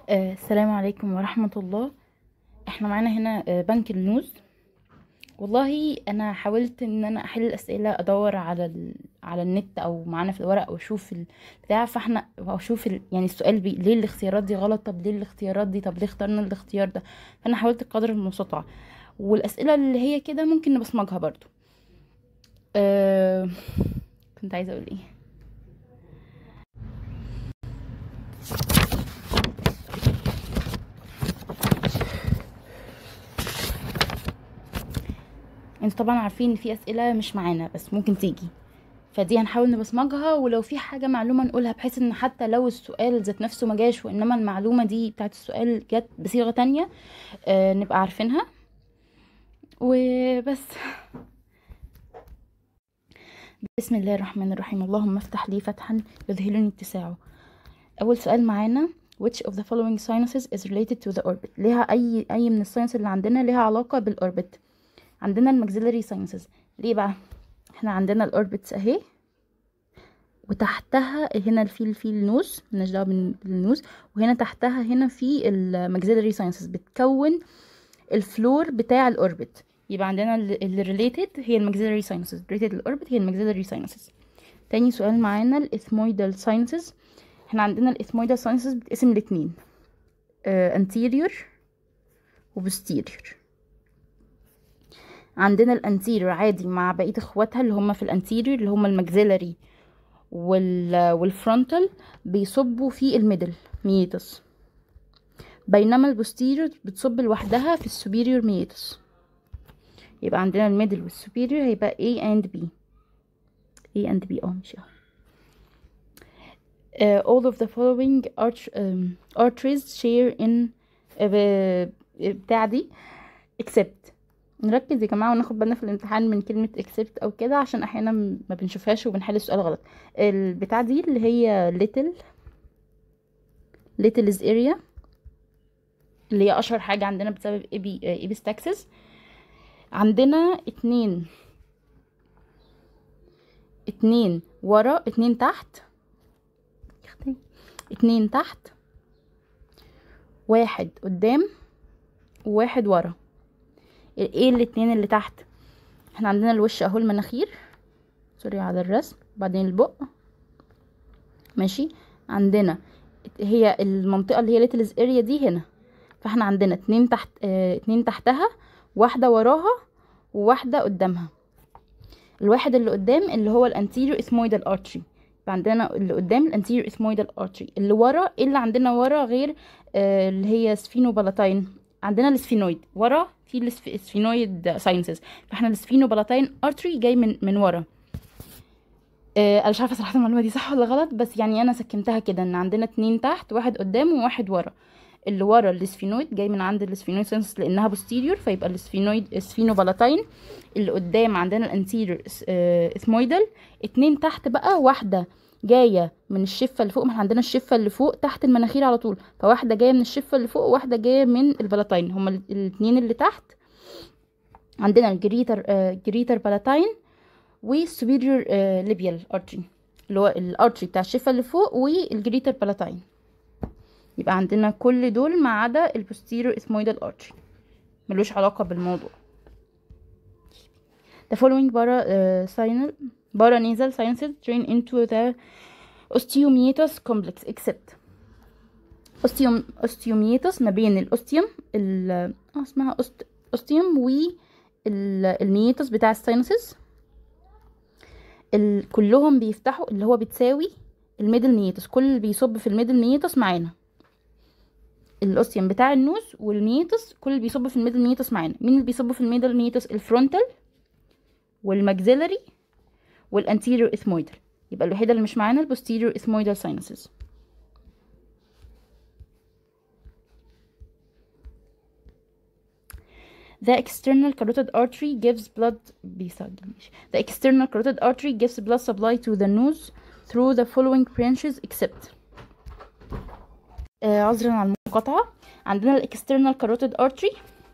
آه، السلام عليكم ورحمة الله احنا معانا هنا آه، بنك النوز والله انا حاولت ان انا احل الاسئله ادور على ال... على النت او معانا في الورق واشوف البتاع فاحنا واشوف ال... يعني السؤال بي... ليه الاختيارات دي غلط طب ليه الاختيارات دي طب ليه اخترنا الاختيار ده فانا حاولت بقدر المستطاع والاسئله اللي هي كده ممكن نبصمجها برضو أه... كنت عايزه اقول ايه انتوا طبعا عارفين ان في اسئله مش معانا بس ممكن تيجي فدي هنحاول نبصمجها ولو في حاجه معلومه نقولها بحيث ان حتى لو السؤال ذات نفسه ما جاش وانما المعلومه دي بتاعت السؤال جت بصيغه تانية آه نبقى عارفينها وبس بسم الله الرحمن الرحيم اللهم افتح لي فتحا يذهلني اتساعه اول سؤال معانا which of the following sinuses is related to the orbit ليها اي اي من الساينس اللي عندنا ليها علاقه بالاوربت عندنا الماكسيلري ساينسز ليه بقى احنا عندنا الاوربتس اهي وتحتها هنا في في النوز مالناش دعوه بالنوز وهنا تحتها هنا في الماكسيلري ساينسز بتكون الفلور بتاع الاوربت يبقى عندنا اللي ريليتد هي الماكسيلري ساينسز ريليتد الاوربت هي الماكسيلري ساينسز تاني سؤال معانا الاثمويدال ساينسز احنا عندنا الاثمويدال ساينسز بتقسم لاتنين آه anterior وبوستيريور عندنا الانتيريور عادي مع بقيه اخواتها اللي هم في الانتيريور اللي هم الماكسيلري وال والفرونتال بيصبوا في الميدل ميتس بينما البوستيريور بتصب لوحدها في السوبيريور ميتس يبقى عندنا الميدل والسوبيريور هيبقى A and B A and B اه مش uh, all of the following arch, um, arteries share in uh, بتاع دي except نركز يا جماعه وناخد بالنا في الامتحان من كلمه اكسبت او كده عشان احيانا ما بنشوفهاش وبنحل السؤال غلط البتاع دي اللي هي little little is area اللي هي اشهر حاجه عندنا بسبب ايبي ايبيستاكسس عندنا اتنين اتنين ورا اتنين تحت اتنين تحت واحد قدام وواحد ورا ايه الاتنين اللي تحت احنا عندنا الوش اهو المناخير سوري على الرسم بعدين البق ماشي عندنا هي المنطقه اللي هي ليتلز اريا دي هنا فاحنا عندنا اتنين تحت اه اتنين تحتها واحده وراها وواحده قدامها الواحد اللي قدام اللي هو الانتيريور اثمويدال ارتري عندنا اللي قدام الانتيريور اثمويدال ارتري اللي ورا ايه اللي عندنا ورا غير اه اللي هي سفينوبالاتاين عندنا السفينويد ورا في السفينويد ساينسز فاحنا السفينوبالاتاين ارتري جاي من من ورا آه انا مش عارفه صراحه المعلومه دي صح ولا غلط بس يعني انا سكنتها كده ان عندنا اتنين تحت واحد قدام وواحد ورا اللي ورا السفينويد جاي من عند السفينويد ساينسز لانها بوستيريور فيبقى السفينويد السفينوبالاتاين اللي قدام عندنا الانتيريور اثمويدال اتنين تحت بقى واحده جايه من الشفه اللي فوق ما احنا عندنا الشفه اللي فوق تحت المناخير على طول فواحده جايه من الشفه اللي فوق وواحده جايه من البلاتين هما الاثنين اللي تحت عندنا الجريتر آه جريتر بلاتين والسوبيريور آه ليبيال ارتري اللي هو الارتري بتاع الشفه اللي فوق والجريتر بلاتين يبقى عندنا كل دول ما عدا البوستيريور اثمويدال ارتري ملوش علاقه بالموضوع the following para uh, sinal paranasal sinuses drain into the osteomiatus complex except osteom osteomiatus ما بين الاوستيوم ال اه اسمها أست... اوستيوم والميتوس بتاع الساينسز ال... كلهم بيفتحوا اللي هو بتساوي الميدل ميتوس كل اللي بيصب في الميدل ميتوس معانا الاوستيوم بتاع النوز والميتوس كل اللي بيصب في الميدل ميتوس معانا مين اللي بيصب في الميدل ميتوس الفرونتال والماكسيلري والانتيريور اثمويدال يبقى الوحيده اللي مش معانا البوستيريور اثمويدال ساينسز The external carotid artery gives blood The external carotid artery gives blood supply to the nose through the following branches except آه عذرا على المقاطعة عندنا الاكسترنال كاروتيد ارتري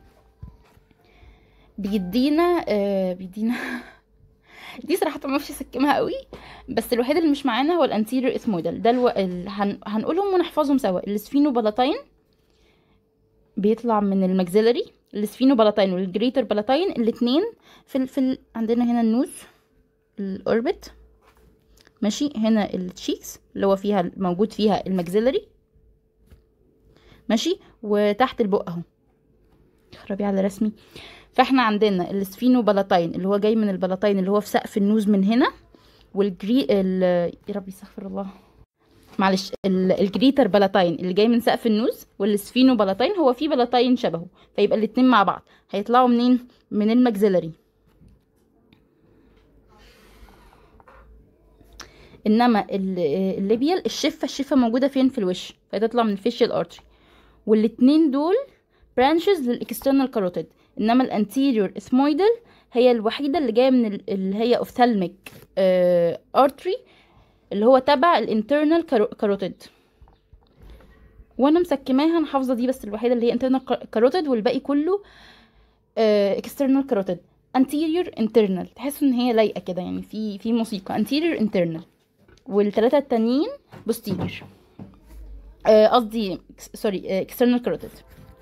بيدينا آه بيدينا دي صراحة ما اعرفش اسكمها قوي بس الوحيد اللي مش معانا هو الانتيريور اثمويدال ده الو... ال... هن... هنقولهم ونحفظهم سوا السفينوبالاتين بيطلع من الماكسيلري السفينو بلاتين والجريتر بلاتين الاتنين في ال... في ال... عندنا هنا النوز الاوربت ماشي هنا التشيكس اللي هو فيها موجود فيها الماكسيلري ماشي وتحت البق اهو خربي على رسمي فاحنا عندنا السفينو بلاتين اللي هو جاي من البلاتين اللي هو في سقف النوز من هنا والجري ال... يا ربي استغفر الله معلش ال- الجريتر بلاتين اللي جاي من سقف النوز والسفينو بلاتين هو فيه بلاتين شبهه فيبقى الاتنين مع بعض هيطلعوا منين من الماكسيلري انما ال- الليبيال الشفه الشفه موجوده فين في الوش فتطلع من الفيشيال ارتري والاتنين دول برانشز للاكسترنال كاروتيد انما الانتيريور اثمويدال هي الوحيده اللي جايه من ال- اللي هي اوفثالميك ارتري اللي هو تبع الانترنال كاروتيد وانا مسكماها انا حافظه دي بس الوحيده اللي هي انترنال كاروتيد والباقي كله اكسترنال كاروتيد anterior internal تحس ان هي لايقه كده يعني في في موسيقى anterior internal والثلاثه التانيين posterior آه، قصدي سوري external carotid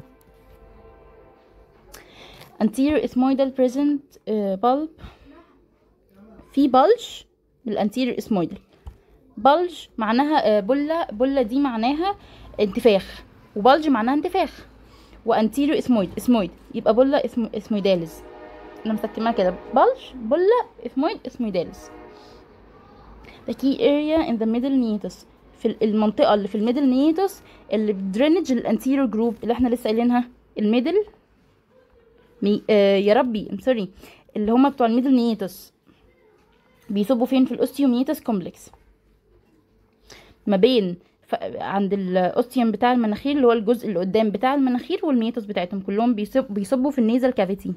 anterior ethmoidal present آه، bulb في bulge بالانتيريور اسمويدال bulge معناها آه، بلة بلة دي معناها انتفاخ وبلج معناها انتفاخ وانتيريور اسمويد اسمويد يبقى بلة اسمو اسمويدالز انا مسكماها كده بلج بلة اسمويد اسمويدالز the key area in the middle meatus في المنطقة اللي في الميدل ميتوس اللي بتدرينج الانتيريور جروب اللي احنا لسه قايلينها الميدل مي... آه يا ربي ام سوري اللي هما بتوع الميدل ميتوس بيصبوا فين في الاوستيوميتس كومبلكس ما بين ف... عند الاوستيوم بتاع المناخير اللي هو الجزء اللي قدام بتاع المناخير والميتوس بتاعتهم كلهم بيصب... بيصبوا في النيزل كافيتي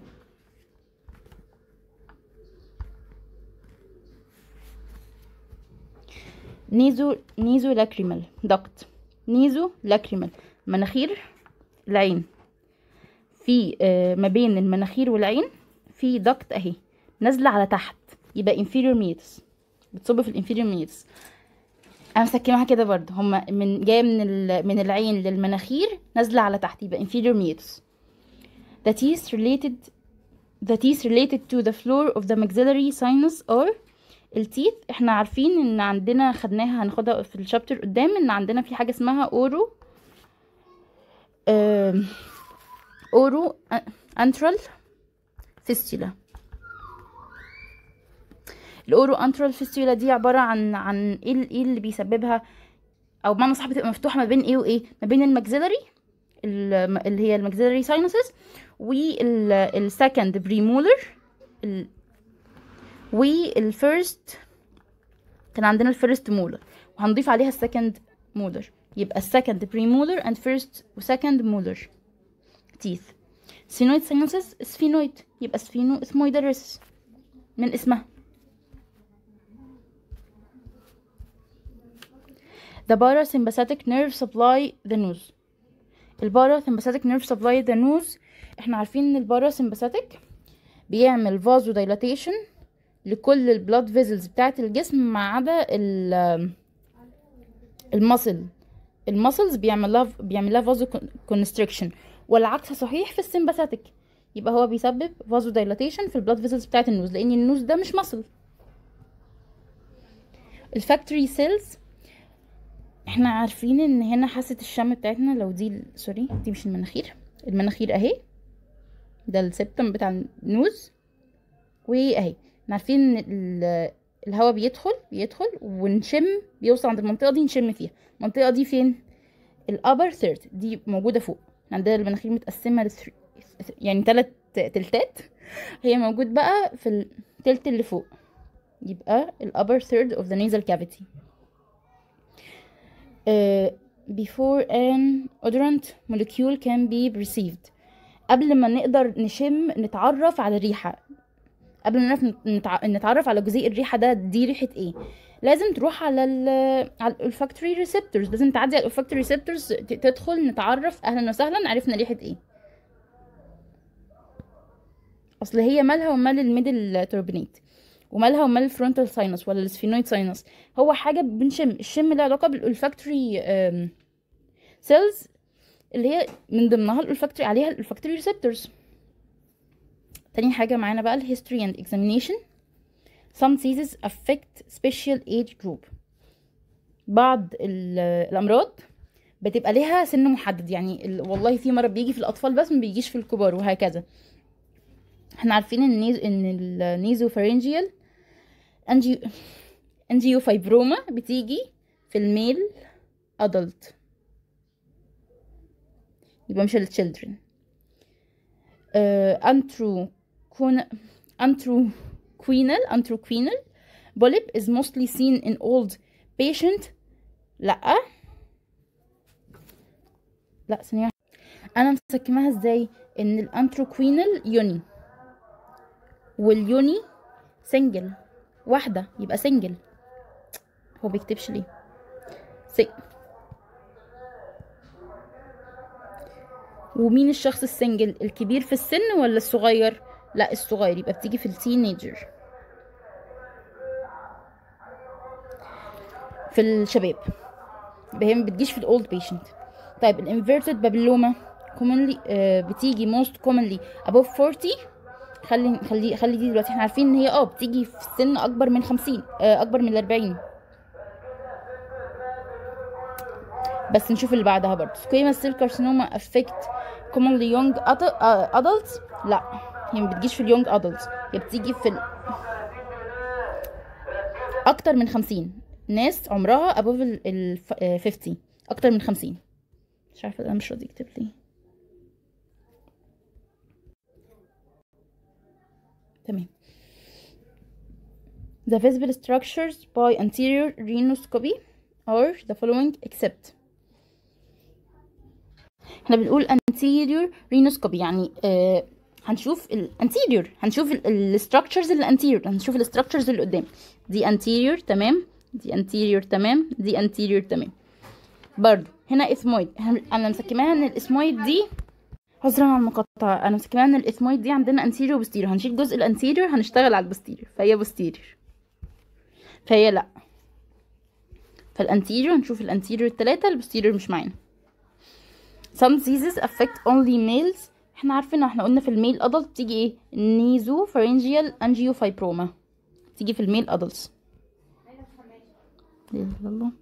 نيزو نيزو لاكريمال دكت نيزو لاكريمال مناخير العين في آه ما بين المناخير والعين في دكت اهي نازله على تحت يبقى inferior meatus بتصب في الانفيريور ميتس انا مسكمها كده برضه هما من جايه من ال- من العين للمناخير نازله على تحت يبقى inferior meatus the teeth related the teeth related to the floor of the maxillary sinus or التيث احنا عارفين ان عندنا خدناها هناخدها في الشابتر قدام ان عندنا في حاجه اسمها اورو آم، اورو انترال فيستولا الاورو انترال فيستولا دي عباره عن عن ايه ال- ايه اللي بيسببها او بمعنى صح بتبقى مفتوحه ما بين ايه وايه ما بين الماكسيلري ال- اللي هي الماكسيلري ساينسز والسكند بريمولر والفيرست كان عندنا الفيرست مولر وهنضيف عليها السكند مولر يبقى السكند بريمولر اند فيرست وسكند مولر تيث سفينويد ساينسز سفينويد يبقى سفينو اسمويدرس من اسمها The parasympathetic nerve supply the nose الباراسمباثيك نيرف سبلاي ذا نوز احنا عارفين ان الباراسمباثيك بيعمل فازو دايلاتيشن لكل البلاد فيزلز بتاعه الجسم ما عدا ال- المصل المسلز بيعمل لها بيعمل لها فازو كونستريكشن والعكس صحيح في السمباثيك يبقى هو بيسبب فازو دايلاتيشن في البلاد فيزلز بتاعه النوز لان النوز ده مش مصل الفاكتوري سيلز احنا عارفين ان هنا حاسة الشم بتاعتنا لو دي ال- سوري دي مش المناخير المناخير اهي ده السبتم بتاع النوز واهي احنا عارفين ان ال- الهواء بيدخل بيدخل ونشم بيوصل عند المنطقة دي نشم فيها المنطقة دي فين الابر ثيرد دي موجودة فوق عندنا المناخير متقسمة لثري يعني تلات تلتات هي موجود بقى في التلت اللي فوق يبقى الابر third of the nasal cavity uh, before an odorant molecule can be perceived قبل ما نقدر نشم نتعرف على الريحة قبل ما نعرف نتع... نتعرف على جزيء الريحة ده دي ريحة ايه لازم تروح على ال على الفاكتوري ريسبتورز لازم تعدي على الفاكتوري ريسبتورز تدخل نتعرف اهلا وسهلا عرفنا ريحة ايه اصل هي مالها ومال الميدل توربينيت ومالها ومال الفرونتال ساينس ولا السفينويد ساينس هو حاجه بنشم الشم له علاقه بالفاكتوري سيلز اللي هي من ضمنها الفاكتوري عليها الفاكتوري ريسبتورز تاني حاجة معانا بقى ال history and examination some diseases affect special age group بعض ال- الأمراض بتبقى ليها سن محدد يعني ال- والله في مرض بيجي في الأطفال بس ما بيجيش في الكبار وهكذا احنا عارفين ان النيز ان النيزوفارينجيال انجيو انجيوفايبروما بتيجي في الميل ادلت يبقى مش التشيلدرن انترو كون انترو كوينال انترو كوينال بوليب is mostly seen in old patient لا لا ثانية واحدة. انا مسكماها ازاي ان الانتروكوينال يوني واليوني سنجل واحدة يبقى سنجل هو بيكتبش ليه سي ومين الشخص السنجل الكبير في السن ولا الصغير لا الصغير يبقى بتيجي في التينيجر في الشباب يبقى هي ما بتجيش في الاولد بيشنت طيب الانفيرتد بابلوما commonly آه بتيجي most commonly above 40 خلي خلي خلي دي دلوقتي احنا عارفين ان هي اه بتيجي في سن اكبر من 50 آه اكبر من 40 بس نشوف اللي بعدها برضه squamous cell carcinoma affect commonly young adu- آه، adults لا هي ما بتجيش في اليونج adults هي بتيجي في ال... اكتر من 50 ناس عمرها above ال ال آه، 50 اكتر من 50 مش عارفه انا مش راضي يكتب لي تمام The visible structures by anterior rhinoscopy are the following except احنا بنقول anterior rhinoscopy يعني آه هنشوف ال anterior هنشوف ال structures اللي anterior هنشوف ال structures اللي قدام دي anterior تمام دي anterior تمام دي anterior تمام برضو هنا اثمويد انا مسكماها ان الاسمويد دي عذرا على المقاطعة انا مسكماها ان الاثمويد دي عندنا انتيريور وبوستيريور هنشيل جزء الانتيريور هنشتغل على البوستيريور فهي بوستيريور فهي لا فالانتيريور هنشوف الانتيريور التلاتة البوستيريور مش معانا some diseases affect only males احنا عارفين احنا قلنا في الميل ادلت بتيجي ايه نيزو فارنجيال انجيوفايبروما تيجي في الميل ادلتس لا إله إلا الله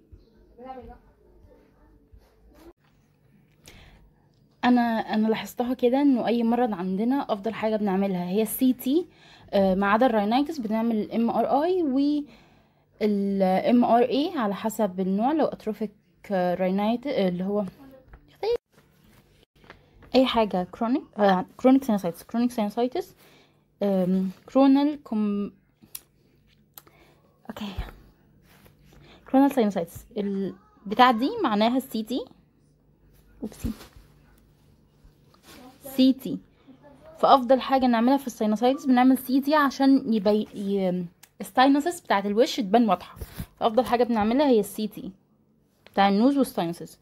انا انا لاحظتها كده انه اي مرض عندنا افضل حاجه بنعملها هي السي تي ما عدا الراينايتس بنعمل الام ار اي والام ار اي على حسب النوع لو اتروفيك راينايت اللي هو اي حاجه كرونيك كرونيك سينوسايتس كرونيك سينوسايتس كرونال كوم اوكي كرونال سينوسايتس البتاع دي معناها السي تي اوبسي سي تي فافضل حاجه نعملها في الساينوسايتس بنعمل سي تي عشان يبي ي... الساينوسس بتاعه الوش تبان واضحه فافضل حاجه بنعملها هي السي تي بتاع النوز والساينوسس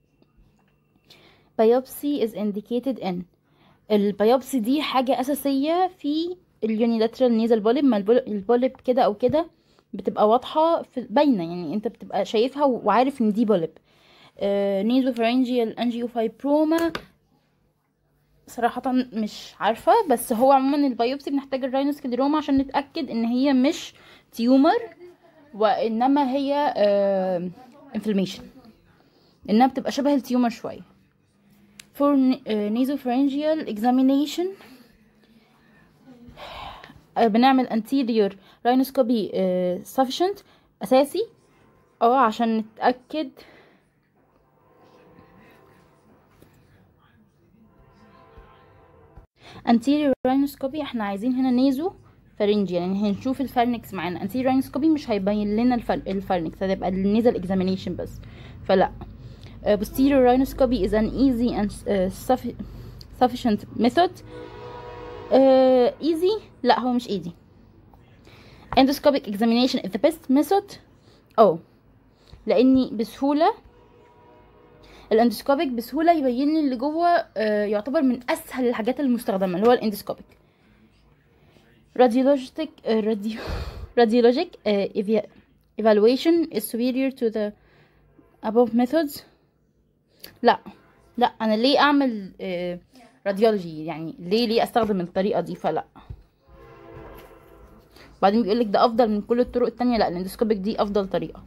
biopsy is indicated in البيوبسي دي حاجة أساسية في اليونيلاترال نيزل بوليب ما البول- البوليب كده أو كده بتبقى واضحة في باينة يعني انت بتبقى شايفها وعارف ان دي بوليب نيزو فرنجيال انجيوفايبروما صراحة مش عارفة بس هو عموما البيوبسي بنحتاج الراينوسكليروما عشان نتأكد ان هي مش تيومر وانما هي انفلاميشن انها بتبقى شبه التيومر شوية for uh, nasopharyngeal examination uh, بنعمل anterior rhinoscopy uh, sufficient أساسي اه عشان نتأكد anterior rhinoscopy احنا عايزين هنا نيزو فارنجي يعني هنشوف الفارنكس معانا anterior rhinoscopy مش هيبين لنا الفر... الفارنكس هتبقى النيزل examination بس فلا Uh, posterior rhinoscopy is an easy and uh, suffi- sufficient method. Uh, easy? لا هو مش easy. Endoscopic examination is the best method. أو لأني بسهولة الاندوسكوبيك بسهولة يبين لي اللي جوه uh, يعتبر من أسهل الحاجات المستخدمة اللي هو الاندوسكوبيك. Radiologic uh, radio radiologic uh, evi- evaluation is superior to the above methods. لا لا انا ليه اعمل راديولوجي يعني ليه ليه استخدم الطريقه دي فلا بعدين بيقول لك ده افضل من كل الطرق التانية لا الاندوسكوبيك دي افضل طريقه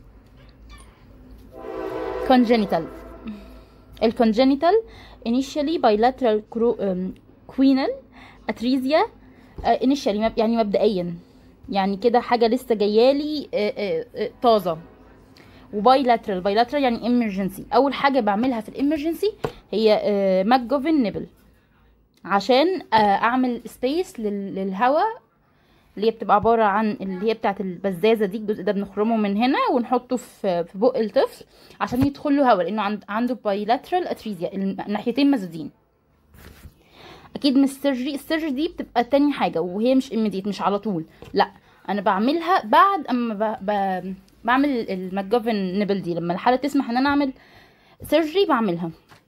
congenital الكونجينيتال initially bilateral cro- um, quenal atresia uh, initially مب- يعني مبدئيا يعني كده حاجه لسه جايالي آه، آه، آه، طازه وبايلاترال بايلاترال يعني emergency اول حاجه بعملها في الامرجنسي هي ماك جوفن نبل عشان آه، اعمل سبيس للهواء اللي هي بتبقى عباره عن اللي هي بتاعه البزازه دي الجزء ده بنخرمه من هنا ونحطه في في بق الطفل عشان يدخل له هواء لانه عند عنده بايلاترال اتريزيا الناحيتين مسدودين اكيد من السيرجري السيرجري دي بتبقى تاني حاجه وهي مش immediate مش على طول لا انا بعملها بعد اما ب... ب... بعمل الماكجوفن نبل دي لما الحاله تسمح ان انا اعمل سيرجري بعملها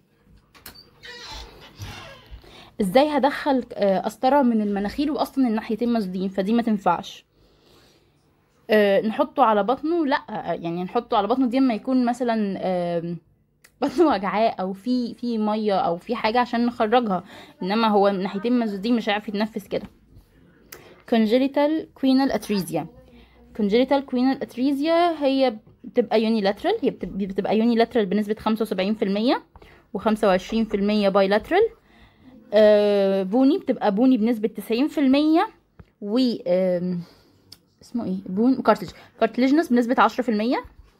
ازاي هدخل آه، قسطره من المناخير واصلا الناحيتين مسدودين فدي ما تنفعش آه، نحطه على بطنه لا آه، يعني نحطه على بطنه دي اما يكون مثلا آم، بطنه وجعاه او في في ميه او في حاجه عشان نخرجها انما هو من ناحيتين مسدودين مش هيعرف يتنفس كده congenital renal atresia congenital renal atresia هي بتبقى unilateral هي بتب- بتبقى unilateral بنسبة 75% و25% bilateral آه بوني بتبقى بوني بنسبة 90% و آم، اسمه ايه بون كارتلج كارتليجنس بنسبة 10%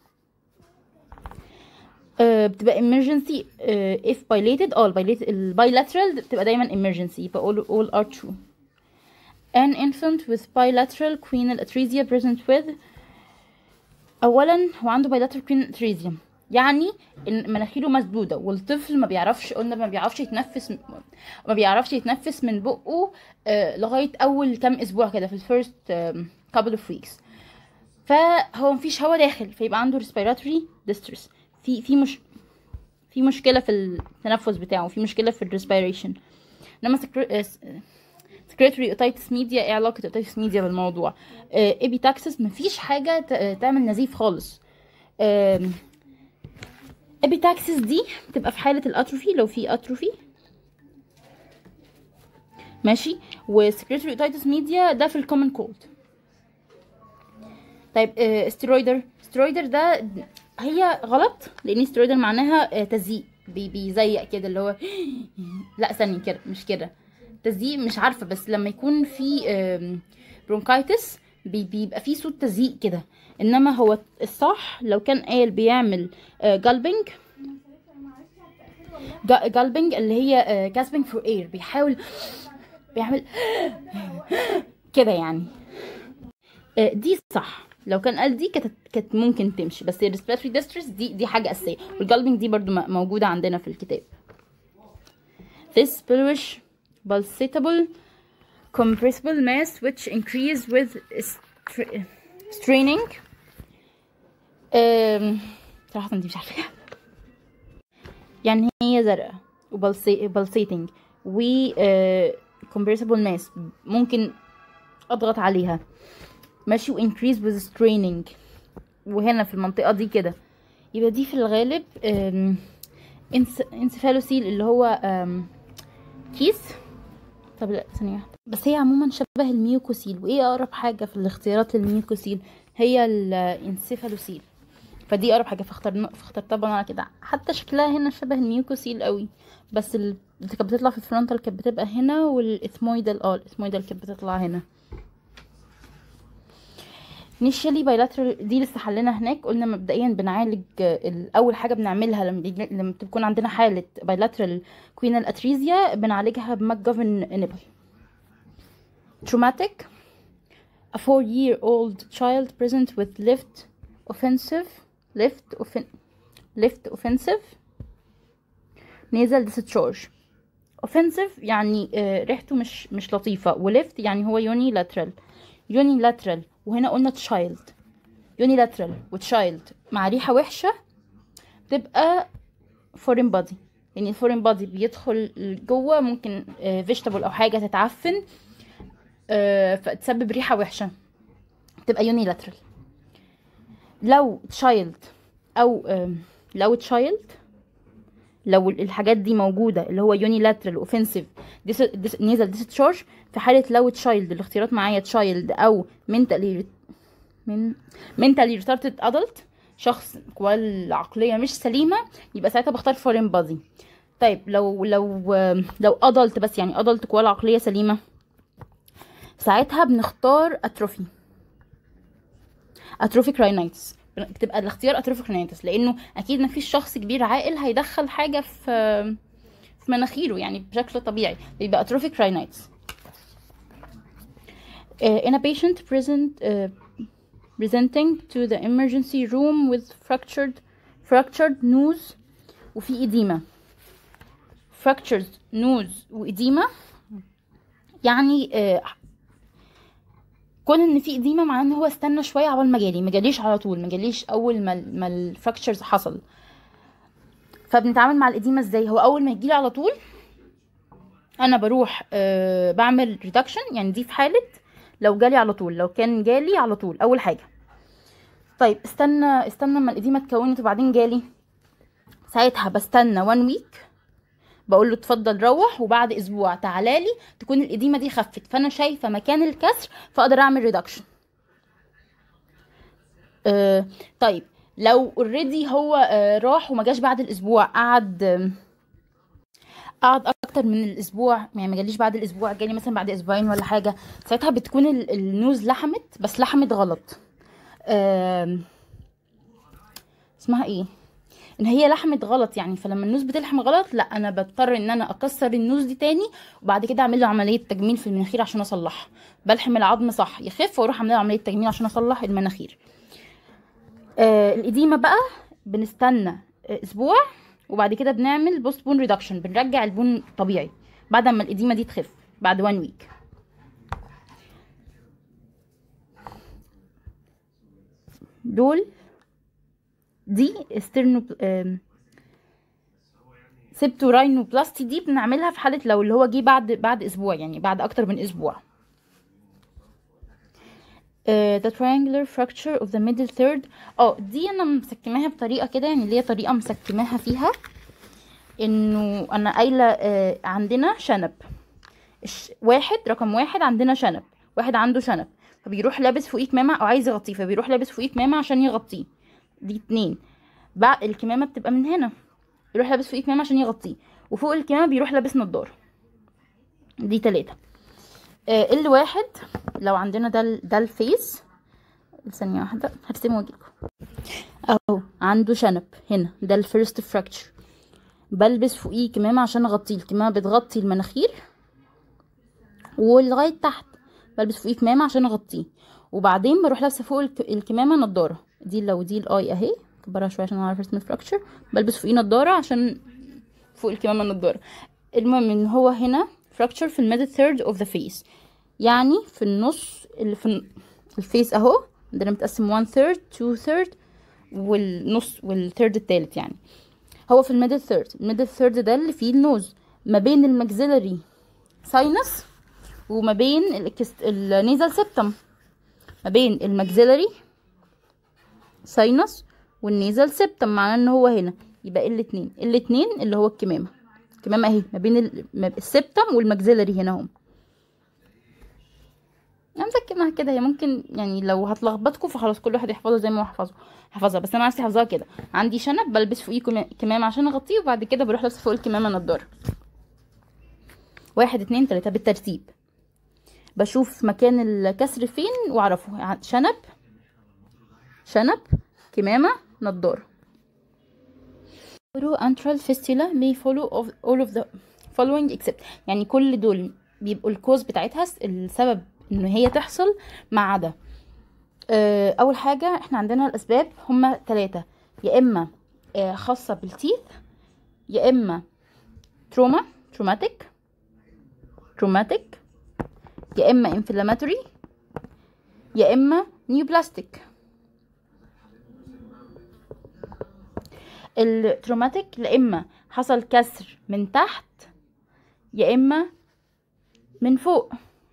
آه، بتبقى emergency آه، if bilated اه البايلات- البايلاترال بتبقى دايما emergency يبقى all, all are true an infant with bilateral quenal atresia present with اولا هو عنده bilateral quenal atresia يعني ان مناخيره مسدوده والطفل ما بيعرفش قلنا ما بيعرفش يتنفس ما بيعرفش يتنفس من بقه آه، لغايه اول كام اسبوع كده في الفيرست couple of weeks فهو مفيش هوا داخل فيبقى عنده respiratory distress في في مش في مشكله في التنفس بتاعه في مشكله في الريسبيريشن انما سكريتوري اوتايتس ميديا ايه علاقه اوتايتس ميديا بالموضوع ابيتاكسس مفيش حاجه ت- تعمل نزيف خالص ابيتاكسس دي بتبقى في حاله الاتروفي لو في اتروفي ماشي وسكريتوري اوتايتس ميديا ده في الكومن كولد طيب استرويدر استرويدر ده هي غلط لان استرويدر معناها آه، تزييق بي- بيزيق كده اللي هو لا ثاني كده مش كده تزييق مش عارفه بس لما يكون في برونكايتس بيبقى فيه صوت تزييق كده انما هو الصح لو كان قال بيعمل جالبنج جالبنج اللي هي جاسبنج فور اير بيحاول بيعمل كده يعني آه، دي صح لو كان قال دي كانت كانت ممكن تمشي بس الريسبيراتوري ديستريس دي دي حاجه اساسيه والجالبنج دي برضو م- موجوده عندنا في الكتاب this bluish pulsatile compressible mass which increase with stra- straining um, صراحة دي مش عارفة يعني هي زرقاء وبلسيتنج و compressible mass ممكن اضغط عليها ماشي و increase with straining وهنا في المنطقة دي كده يبقى دي في الغالب أم، انس- انسفالوسيل اللي هو أم، كيس طب لا ثانية واحدة بس هي عموما شبه الميوكوسيل وايه اقرب حاجة في الاختيارات للميوكوسيل هي الانسفالوسيل فدي اقرب حاجة فاخترنا فاخترتها بناء على كده حتى شكلها هنا شبه الميوكوسيل قوي بس ال- اللي كانت بتطلع في الفرونتال كانت بتبقى هنا والاثمويدال اه الاثمويدال كانت بتطلع هنا initially bilateral دي لسه حلنا هناك قلنا مبدئيا بنعالج ال- اول حاجه بنعملها لما بيجي لما بتكون عندنا حاله bilateral quenal atresia بنعالجها بماك جوفن نيبل traumatic a four year old child present with left offensive left offen left offensive nasal discharge offensive يعني آه، ريحته مش مش لطيفه وليفت يعني هو unilateral unilateral وهنا قلنا child unilateral وتشايلد مع ريحه وحشه تبقى foreign body يعني الفورين بادي بيدخل جوه ممكن فيجيتابل او حاجه تتعفن آه، فتسبب ريحه وحشه تبقى يونيلاترال لو تشايلد او آم، لو تشايلد لو الحاجات دي موجوده اللي هو يونيلاترال اوفنسيف نيزل ديسشارج في حاله لو تشايلد الاختيارات معايا تشايلد او منتالي من منتالي ريتاردد ادلت شخص قواه العقليه مش سليمه يبقى ساعتها بختار فورين بادي طيب لو لو لو ادلت بس يعني ادلت قواه العقليه سليمه ساعتها بنختار اتروفي اتروفيك راينايتس بتبقى الاختيار اتروفيك راينايتس لانه اكيد ما فيش شخص كبير عاقل هيدخل حاجه في في مناخيره يعني بشكل طبيعي بيبقى اتروفيك راينايتس uh, in a patient present uh, presenting to the emergency room with fractured fractured nose وفي edema fractured nose وإديمة يعني آه كون ان في اديمه معناه ان هو استنى شويه عبال ما جالي ما جاليش على طول ما جاليش اول ما ما الفراكتشرز حصل فبنتعامل مع الاديمه ازاي هو اول ما يجيلي على طول انا بروح آه بعمل ريدكشن يعني دي في حاله لو جالي على طول لو كان جالي على طول اول حاجه طيب استنى استنى اما الاديمه اتكونت وبعدين جالي ساعتها بستنى وان ويك بقول له اتفضل روح وبعد اسبوع تعالى لي تكون الاديمه دي خفت فانا شايفه مكان الكسر فاقدر اعمل ريدكشن آه طيب لو اوريدي هو آه راح وما جاش بعد الاسبوع قعد آه قعد اكتر من الاسبوع يعني ما جاليش بعد الاسبوع جالي مثلا بعد اسبوعين ولا حاجه ساعتها بتكون النوز لحمت بس لحمت غلط آه اسمها ايه ان هي لحمت غلط يعني فلما النوز بتلحم غلط لا انا بضطر ان انا اكسر النوز دي تاني وبعد كده اعمل له عمليه تجميل في المناخير عشان اصلحها بلحم العظم صح يخف واروح اعمل له عمليه تجميل عشان اصلح المناخير آه الاديمه بقى بنستنى آه اسبوع وبعد كده بنعمل بوست بون ريدكشن بنرجع البون طبيعي بعد ما الاديمه دي تخف بعد وان ويك دول دي استرنو سبتوراينوبلاستي دي بنعملها في حاله لو اللي هو جه بعد بعد اسبوع يعني بعد اكتر من اسبوع uh, the triangular fracture of the middle third اه دي انا مسكماها بطريقه كده يعني اللي هي طريقه مسكماها فيها انه انا قايله uh, عندنا شنب واحد رقم واحد عندنا شنب واحد عنده شنب فبيروح لابس فوقيه كمامه او عايز يغطيه فبيروح لابس فوقيه كمامه عشان يغطيه دي اتنين بقى الكمامة بتبقى من هنا يروح لابس فوقيه كمامة عشان يغطيه وفوق الكمامة بيروح لابس نضارة دي تلاتة آه اللي واحد لو عندنا ده ده الفيس ثانية واحدة هرسمه واجيلكوا اهو عنده شنب هنا ده الفيرست فراكتشر بلبس فوقيه كمامة عشان اغطيه الكمامة بتغطي المناخير ولغاية تحت بلبس فوقيه كمامة عشان اغطيه وبعدين بروح لابسة فوق الكمامة نضارة دي لو دي الاي اهي كبرها شويه عشان اعرف ارسم الفراكشر بلبس فوقيه نضاره عشان فوق الكمامه النضاره المهم ان هو هنا فراكشر في الميدل ثيرد اوف ذا فيس يعني في النص اللي في الفيس اهو عندنا متقسم 1 ثيرد 2 ثيرد والنص والثيرد التالت يعني هو في الميدل ثيرد الميدل ثيرد ده اللي فيه النوز ما بين الماكسيلري ساينس وما بين النيزل سيبتم ما بين الماكسيلري ساينس والنيزل سيبتم معناه ان هو هنا يبقى الاتنين الاتنين اللي هو الكمامه الكمامه اهي ما بين السيبتم والماكسيلري هنا هم انا مسكنها كده هي ممكن يعني لو هتلخبطكم فخلاص كل واحد يحفظها زي ما هو حفظه حفظها بس انا عايزه احفظها كده عندي شنب بلبس فوقيه كمامه عشان اغطيه وبعد كده بروح لابسه فوق الكمامه نضاره واحد اتنين تلاته بالترتيب بشوف مكان الكسر فين واعرفه شنب شنب كمامة نضارة antral fistula may follow of all of the following except يعني كل دول بيبقوا الكوز بتاعتها السبب ان هي تحصل ما عدا اول حاجة احنا عندنا الاسباب هما ثلاثة يا اما خاصة بالتيث يا اما تروما تروماتيك تروماتيك يا اما inflammatory يا اما نيوبلاستيك التروماتيك لا اما حصل كسر من تحت يا اما من فوق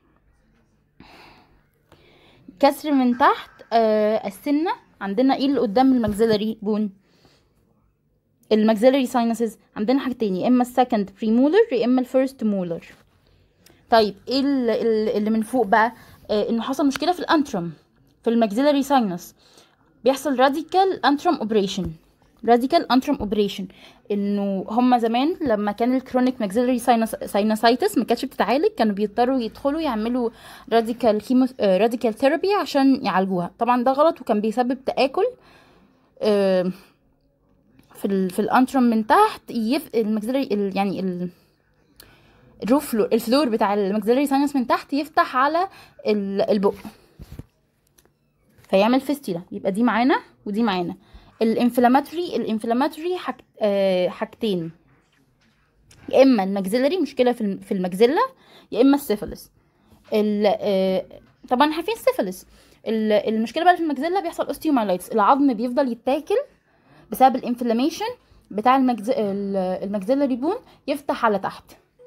كسر من تحت آه السنه عندنا ايه اللي قدام المجزلري بون الماكسيلري ساينسز عندنا حاجتين يا اما السكند بريمولر يا اما الفيرست مولر طيب ايه ال- ال- اللي من فوق بقى آه انه حصل مشكله في الانترم في الماكسيلري ساينس بيحصل راديكال انترم اوبريشن راديكال انترم اوبريشن انه هما زمان لما كان الكرونيك ماكسيلري ساينسايتس ما كانتش بتتعالج كانوا بيضطروا يدخلوا يعملوا راديكال كيمو راديكال ثيرابي عشان يعالجوها طبعا ده غلط وكان بيسبب تاكل آه، في ال في الانترم من تحت يف الماكسيلري ال- يعني ال الروف فلور الفلور بتاع الماكسيلري ساينس من تحت يفتح على ال- البق فيعمل فيستيلا يبقى دي معانا ودي معانا الانفلاماتوري الانفلاماتوري حاج... آه حاجتين يا اما الماكسيلري مشكله في الم- في الماكسيلا يا اما السيفلس ال... آه طبعا عارفين السيفلس ال- المشكله بقى في الماكسيلا بيحصل اوستيومايلايتس العظم بيفضل يتاكل بسبب الانفلاميشن بتاع المجز... ال- الماكسيلاري بون يفتح على تحت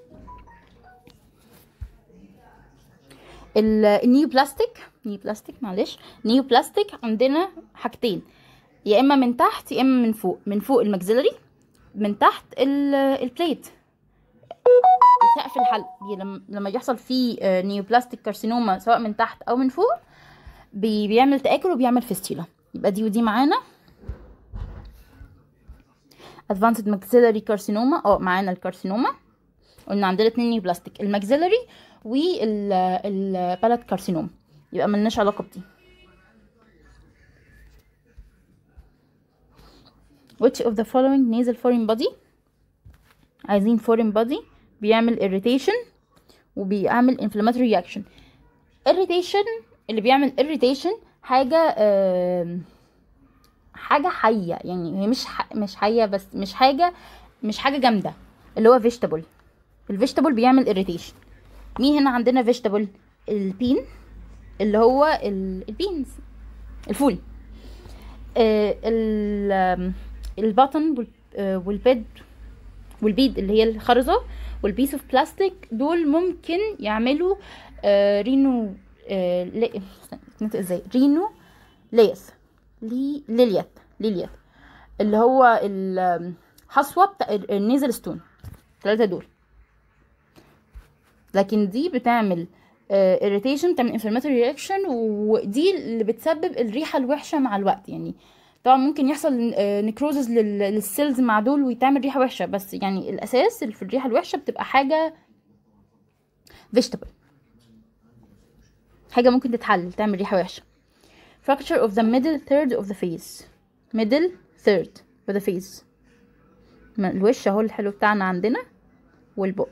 ال- النيو بلاستيك نيو بلاستيك معلش نيو بلاستيك عندنا حاجتين يا اما من تحت يا اما من فوق من فوق الماكسيلري من تحت ال- البليت سقف الحلق بي- لما لما يحصل فيه آه، نيو بلاستيك كارسينوما سواء من تحت او من فوق بي- بيعمل تآكل وبيعمل فيستيلا يبقى دي ودي معانا advanced maxillary carcinoma اه معانا الكارسينوما قلنا عندنا اتنين نيو بلاستيك الماكسيلري والبالات كارسينوما يبقى ملناش علاقه بدي which of the following nasal foreign body عايزين foreign body بيعمل irritation وبيعمل inflammatory reaction irritation اللي بيعمل irritation حاجة آم، حاجة حية يعني هي مش ح... مش حية بس مش حاجة مش حاجة جامدة اللي هو vegetable الفيجيتابل بيعمل irritation مين هنا عندنا vegetable البين اللي هو ال- البينز الفول آه، ال آم، البطن وال- آه، والبيد والبيد اللي هي الخرزة والبيس اوف بلاستيك دول ممكن يعملوا آه، رينو آه، لي... استنى، نطق ازاي رينو ليث لي ليليث ليليث اللي هو الحصوة بتاع النيزل ستون الثلاثة دول لكن دي بتعمل irritation بتعمل inflammatory reaction ودي اللي بتسبب الريحة الوحشة مع الوقت يعني طبعا ممكن يحصل نكروزز للسيلز مع دول ويتعمل ريحة وحشة بس يعني الأساس اللي في الريحة الوحشة بتبقى حاجة vegetable حاجة ممكن تتحلل تعمل ريحة وحشة fracture of the middle third of the face middle third of the face ما- الوش اهو الحلو بتاعنا عندنا والبق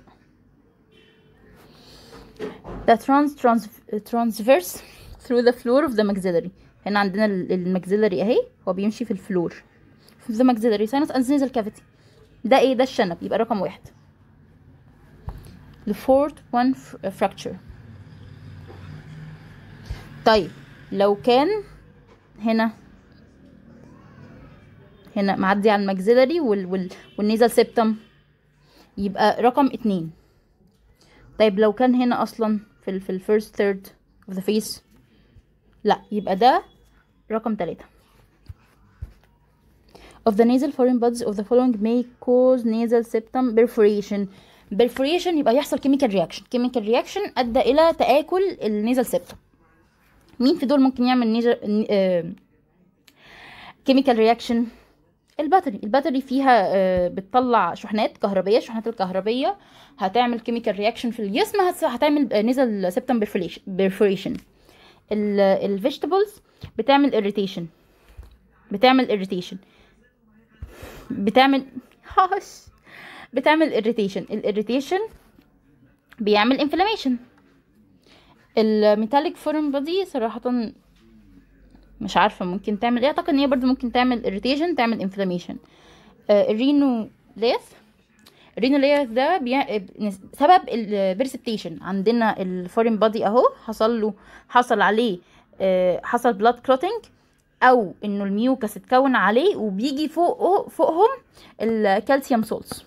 the trans trans transverse through the floor of the maxillary هنا عندنا ال- الماكسيلري اهي هو بيمشي في الفلور في the maxillary sinus and nasal cavity ده ايه ده الشنب يبقى رقم واحد the fourth one fr- fracture طيب لو كان هنا هنا معدي على الماكسيلري وال وال والنيزل سيبتم يبقى رقم اتنين طيب لو كان هنا اصلا في ال في الفيرست ثيرد of the face لا يبقى ده رقم تلاتة of the nasal foreign buds of the following may cause nasal septum perforation perforation يبقى يحصل chemical reaction chemical reaction ادى الى تآكل النيزل septum مين في دول ممكن يعمل نيزل chemical reaction الباتري الباتري فيها آه، بتطلع شحنات كهربيه الشحنات الكهربيه هتعمل كيميكال رياكشن في الجسم هت- هتعمل نزل سيبتم بيرفوريشن الفيجيتابلز بتعمل اريتيشن بتعمل اريتيشن بتعمل هاش بتعمل اريتيشن الاريتيشن بيعمل انفلاميشن الميتاليك فورم بودي صراحه مش عارفه ممكن تعمل ايه اعتقد ان هي برضو ممكن تعمل irritation تعمل inflammation آه الرينو ليث الرينو ليث ده بيع... نس- سبب البرسبتيشن عندنا الفورين بادي اهو حصل له حصل عليه آه حصل بلاد كلوتنج او انه الميوكس اتكون عليه وبيجي فوقه فوقهم الكالسيوم سولز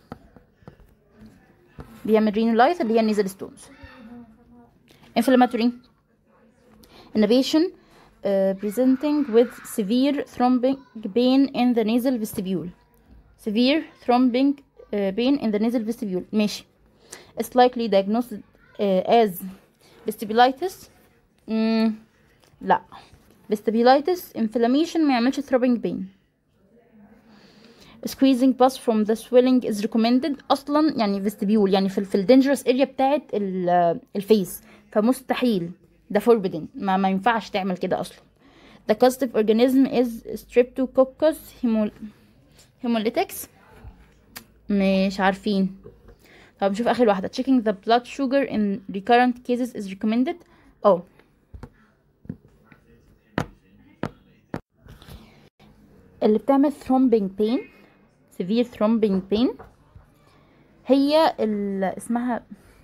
بيعمل رينولايث اللي هي النيزل ستونز inflammatory innervation uh, presenting with severe thrombic pain in the nasal vestibule severe thrombing uh, pain in the nasal vestibule ماشي it's likely diagnosed uh, as vestibulitis mm, لا vestibulitis inflammation ما يعملش throbbing pain squeezing pus from the swelling is recommended اصلا يعني vestibule يعني في, في الدينجرس اريا بتاعت ال- الفيس فمستحيل ده forbidden ما, ما ينفعش تعمل كده اصلا the causative organism is streptococcus hemol hemolytics مش عارفين طب نشوف اخر واحده checking the blood sugar in recurrent cases is recommended اه اللي بتعمل thrombing pain severe thrombing pain هي ال- اسمها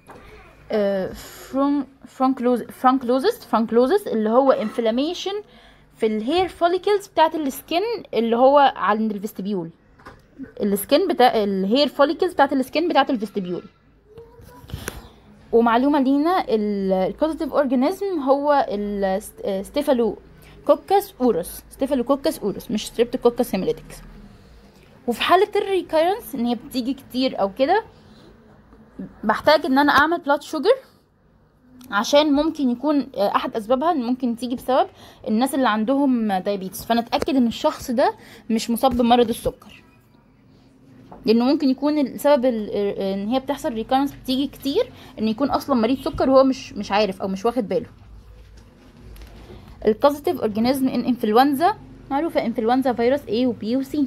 فرانكلوز فرانكلوزس فرانكلوزس اللي هو inflammation في الهير فوليكلز بتاعت السكن اللي هو عند الفستبيول السكن بتاع الهير فوليكلز بتاعت السكن بتاعت الفستبيول ومعلومه لينا الكوزيتيف اورجانيزم هو الستيفالو كوكس اورس ستيفالو كوكس اورس مش ستريبتوكوكس هيموليتكس وفي حاله الريكيرنس ان هي بتيجي كتير او كده بحتاج ان انا اعمل بلاد شوجر عشان ممكن يكون آه، احد اسبابها ان ممكن تيجي بسبب الناس اللي عندهم دايابيتس فانا اتاكد ان الشخص ده مش مصاب بمرض السكر لانه ممكن يكون السبب ال- آه، ان هي بتحصل ريكارنس بتيجي كتير ان يكون اصلا مريض سكر وهو مش مش عارف او مش واخد باله الكوزيتيف اورجانيزم ان انفلونزا معروفه انفلونزا فيروس A و B و C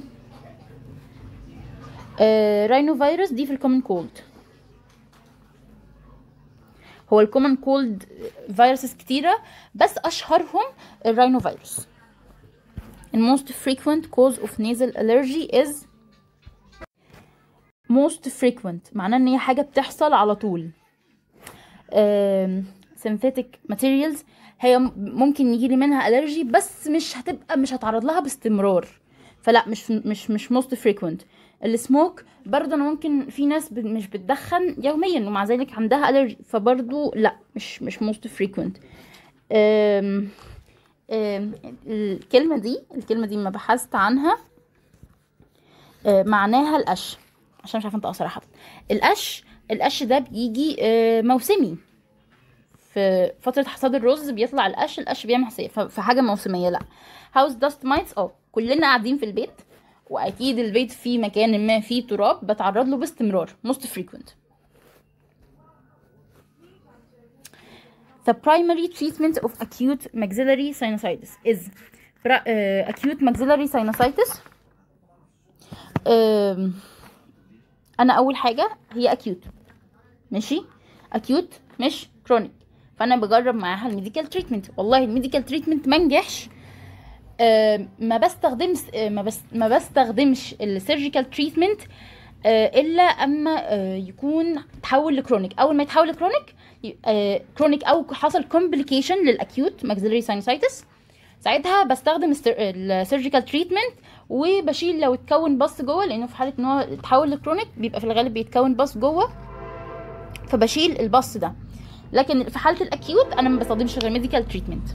راينو فيروس دي في الكومن كولد هو الكومن كولد فيروسز كتيرة بس أشهرهم الراينو فيروس The most frequent cause of nasal allergy is most frequent معناه ان هي حاجة بتحصل على طول آم، synthetic materials هي م- ممكن يجيلي منها allergy بس مش هتبقى مش هتعرض لها باستمرار فلا مش مش مش most frequent السموك برضه انا ممكن في ناس ب- مش بتدخن يوميا ومع ذلك عندها allergy فبرضه لا مش مش most frequent أم أم الكلمة دي الكلمة دي ما بحثت عنها أه، معناها القش عشان مش عارفة انطقها صراحة القش القش ده بيجي أه، موسمي في فترة حصاد الرز بيطلع القش القش بيعمل حساسية ف- فحاجة موسمية لا هاوس داست مايتس اه كلنا قاعدين في البيت واكيد البيت فيه مكان ما فيه تراب بتعرض له باستمرار most frequent The primary treatment of acute maxillary sinusitis is pra- uh, acute maxillary sinusitis um, انا اول حاجه هي acute ماشي acute مش chronic فانا بجرب معاها الميديكال تريتمنت والله الميديكال تريتمنت ما نجحش آه، ما بستخدمش آه، ما بس ما بستخدمش السيرجيكال تريتمنت الا اما آه، يكون تحول لكرونيك اول ما يتحول لكرونيك كرونيك او حصل كومبليكيشن للاكيوت ماكسيلري ساينسايتس ساعتها بستخدم السيرجيكال تريتمنت وبشيل لو اتكون بص جوه لانه في حاله ان هو اتحول لكرونيك بيبقى في الغالب بيتكون بص جوه فبشيل البص ده لكن في حاله الاكيوت انا ما بستخدمش غير ميديكال تريتمنت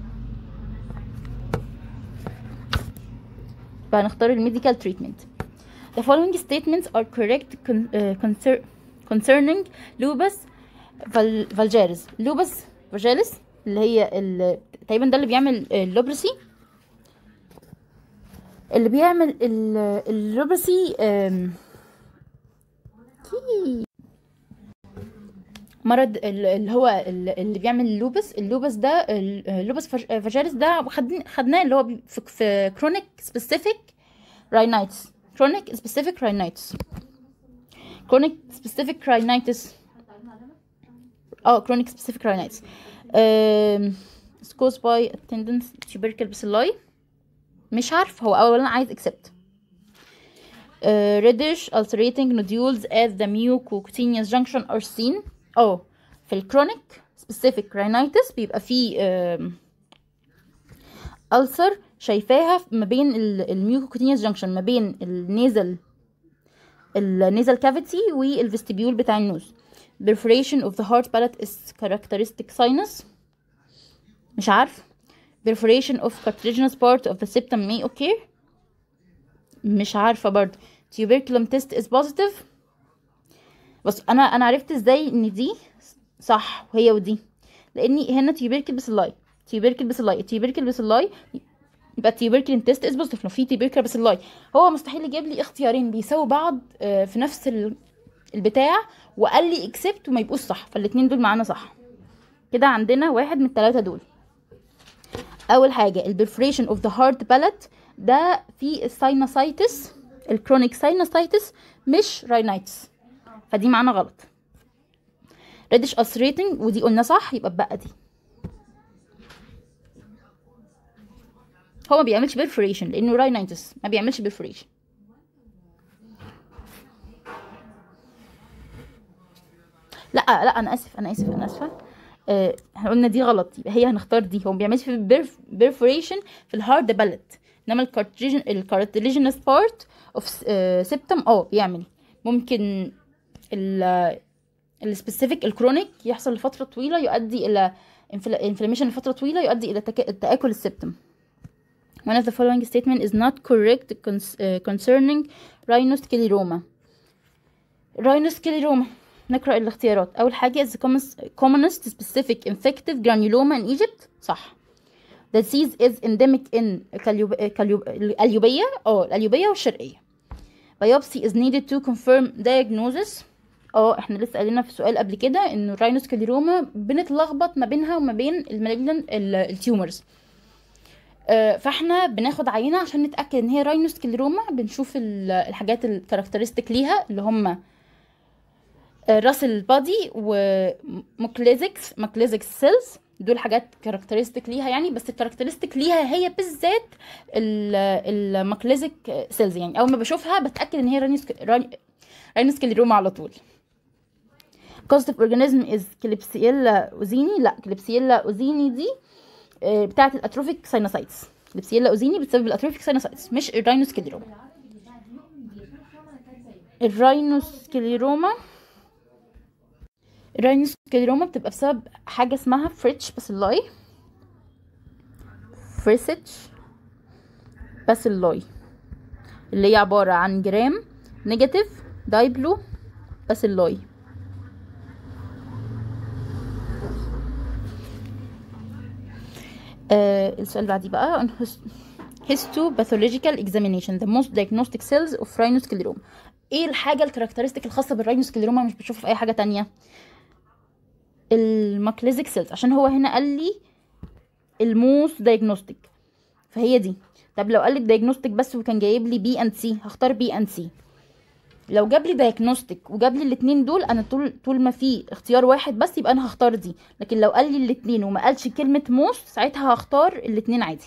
فهنختار الميديكال تريتمنت The following statements are correct con- uh, concer- concerning lupus val- vulgaris. lupus vulgaris اللي هي ال- تقريبا ده اللي بيعمل اللوبرسي اللي بيعمل ال- اللوبرسي آم، كي- مرض ال- اللي هو ال- اللي بيعمل اللوبس اللوبس ده ال- اللوبس فاج- فاجاريس ده خدن- خدناه اللي هو بي- في, في كرونيك سبيسيفيك راينايتس كرونيك سبيسيفيك راينايتس كرونيك سبيسيفيك راينايتس اه كرونيك سبيسيفيك راينايتس it's caused by attendance tubercle bacilli مش عارف هو اولا عايز accept uh, reddish ulcerating nodules at the mucocutaneous junction are seen اه في الكرونيك specific rhinitis بيبقى فيه um, ulcer شايفاها ما بين الميوكوكوتينيوس جانكشن ما بين النيزل النيزل كافيتي والفستيبيول بتاع النوز perforation of the heart palate is characteristic sinus مش عارف perforation of cartilaginous part of the septum may occur مش عارفة برضه tuberculum test is positive بس انا انا عرفت ازاي ان دي صح وهي ودي لاني هنا تيوبركل بسلاي تيوبركل بسلاي تيوبركل بسلاي يبقى تيوبركل تيست از بوزيتيف لو في تيوبركل بسلاي هو مستحيل يجيب لي اختيارين بيساووا بعض آه، في نفس ال- البتاع وقال لي اكسبت وما يبقوش صح فالاتنين دول معانا صح كده عندنا واحد من الثلاثه دول اول حاجه البرفريشن اوف ذا هارد بالت ده في الساينوسايتس الكرونيك ساينوسايتس مش راينايتس فدي معانا غلط ريدش ulcerating ودي قلنا صح يبقى بقى دي هو ما بيعملش perforation لانه راينايتس ما بيعملش perforation لا لا انا اسف انا اسف انا اسفه آه، احنا قلنا دي غلط يبقى هي هنختار دي هو ما بيعملش في perforation في الهارد بالت انما الكارتليجن الكارتليجينس بارت اوف سيبتم اه بيعمل ممكن ال السبيسيفيك الكرونيك يحصل لفتره طويله يؤدي الى انفلاميشن لفتره طويله يؤدي الى تك- تاكل السبتم One of the following statement is not correct cons- uh, concerning rhinoscleroma. rhinoscleroma نقرأ الاختيارات أول حاجة is the commonest- commonest specific infective granuloma in Egypt صح. The disease is endemic in الكاليوب- الكاليوب- القليوبية اه القليوبية والشرقية. Biopsy is needed to confirm diagnosis اه احنا لسه قايلين في سؤال قبل كده ان الراينوسكليروما بنتلخبط ما بينها وما بين المالجنان التيومرز آه، فاحنا بناخد عينه عشان نتاكد ان هي راينوسكليروما بنشوف ال- الحاجات الكاركترستيك ليها اللي هم راس البادي وموكليزكس موكليزكس سيلز دول حاجات كاركترستيك ليها يعني بس الكاركترستيك ليها هي بالذات الماكليزك سيلز يعني اول ما بشوفها بتاكد ان هي رانيوسك- راينوسكليروما على طول causative organism is كليبسيلا اوزيني لا كليبسيلا اوزيني دي آه، بتاعه الاتروفيك ساينوسايتس كليبسيلا اوزيني بتسبب الاتروفيك ساينوسايتس مش الراينوسكليروما الراينوسكليروما الراينوسكليروما بتبقى بسبب حاجه اسمها فريتش باسيلاي فريسيتش باسيلاي اللي هي عباره عن جرام نيجاتيف دايبلو باسيلاي آه السؤال اللي بعديه بقى on his- histopathological examination the most diagnostic cells of rhinoscleroما ايه الحاجة الكاركترستيك الخاصة بالراينوسكليروما مش بشوفها في اي حاجة تانية الماكليزيك سيلز عشان هو هنا قال لي الموست دايجنوستيك فهي دي طب لو قال لي الدايجنوستيك بس وكان جايب لي بي اند سي هختار بي اند سي لو جاب لي دايجنوستيك وجاب لي الاثنين دول انا طول طول ما في اختيار واحد بس يبقى انا هختار دي لكن لو قال لي الاثنين وما قالش كلمه موست ساعتها هختار الاثنين عادي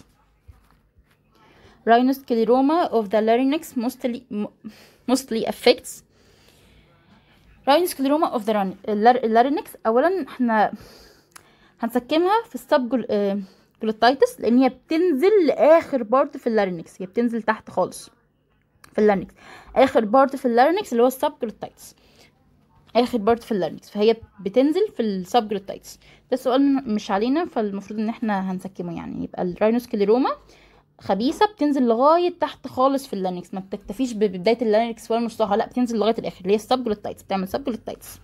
rhinoscleroma of the larynx mostly mostly affects rhinoscleroma of the rhin- الlar- larynx اولا احنا هنسكمها في السب جلوتايتس لان هي بتنزل لاخر بارت في اللارينكس هي بتنزل تحت خالص في اللارينكس اخر بارت في اللارينكس اللي هو السب جلوتايتس اخر بارت في اللارينكس فهي بتنزل في السب جلوتايتس ده سؤال م- مش علينا فالمفروض ان احنا هنسكمه يعني يبقى الراينوسكليروما خبيثه بتنزل لغايه تحت خالص في اللارينكس ما بتكتفيش ب- ببدايه اللارينكس ولا نصها لا بتنزل لغايه الاخر اللي هي السب جلوتايتس بتعمل سب جلوتايتس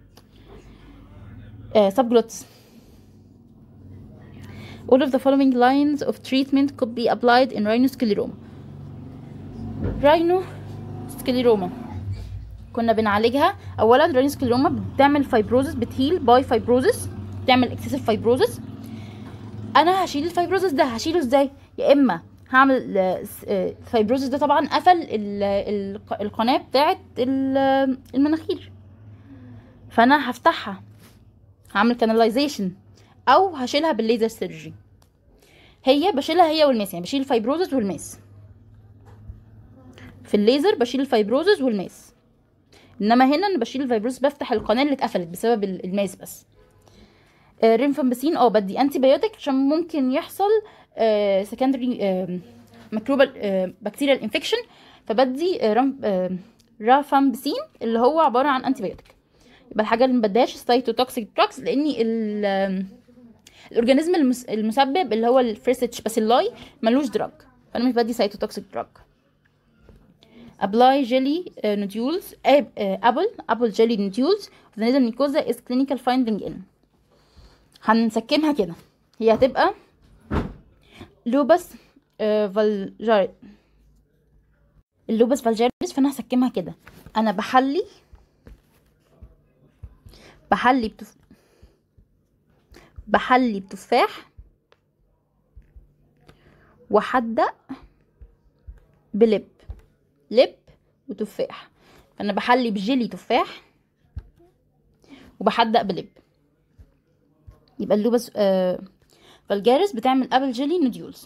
آه سب جلوتس All of the following lines of treatment could be applied in rhinoscleroma. rhinoscleroma كنا بنعالجها اولا rhinoscleroma بتعمل فايبروزس بتهيل باي فايبروزس بتعمل excessive فايبروزس انا هشيل الفايبروزس ده هشيله ازاي يا اما هعمل الفايبروزس ده طبعا قفل ال- ال- القناه بتاعه ال- المناخير فانا هفتحها هعمل كاناليزيشن او هشيلها بالليزر سيرجري هي بشيلها هي والماس يعني بشيل الفايبروزس والماس في الليزر بشيل الفايبروزس والماس انما هنا انا بشيل الفايبروزس بفتح القناه اللي اتقفلت بسبب ال- الماس بس آه رينفامبسين اه بدي انتي بايوتيك عشان ممكن يحصل آه سكندري آه ميكروبال آه بكتيريال انفكشن فبدي آه رم- آه رافامبسين اللي هو عباره عن انتي بايوتيك يبقى الحاجه اللي ما بديهاش ستايتوتوكسيك دراجز لاني ال آم، الاورجانيزم المس- المسبب اللي هو الفريسيتش باسيلاي ملوش دراج فانا مش بدي سايتوتوكسيك دراج apply jelly uh, nodules ab- uh, apple apple jelly nodules of the nasal mucosa is clinical finding in هنسكمها كده هي هتبقى لوبس فالجار اللوبس فالجاريس فانا هسكمها كده انا بحلي بحلي بتف... بحلي بتفاح وحدق بلب لب وتفاح فانا بحلي بجيلي تفاح وبحدق بلب يبقى اللوبس آه فالجارس بتعمل ابل جيلي نوديولز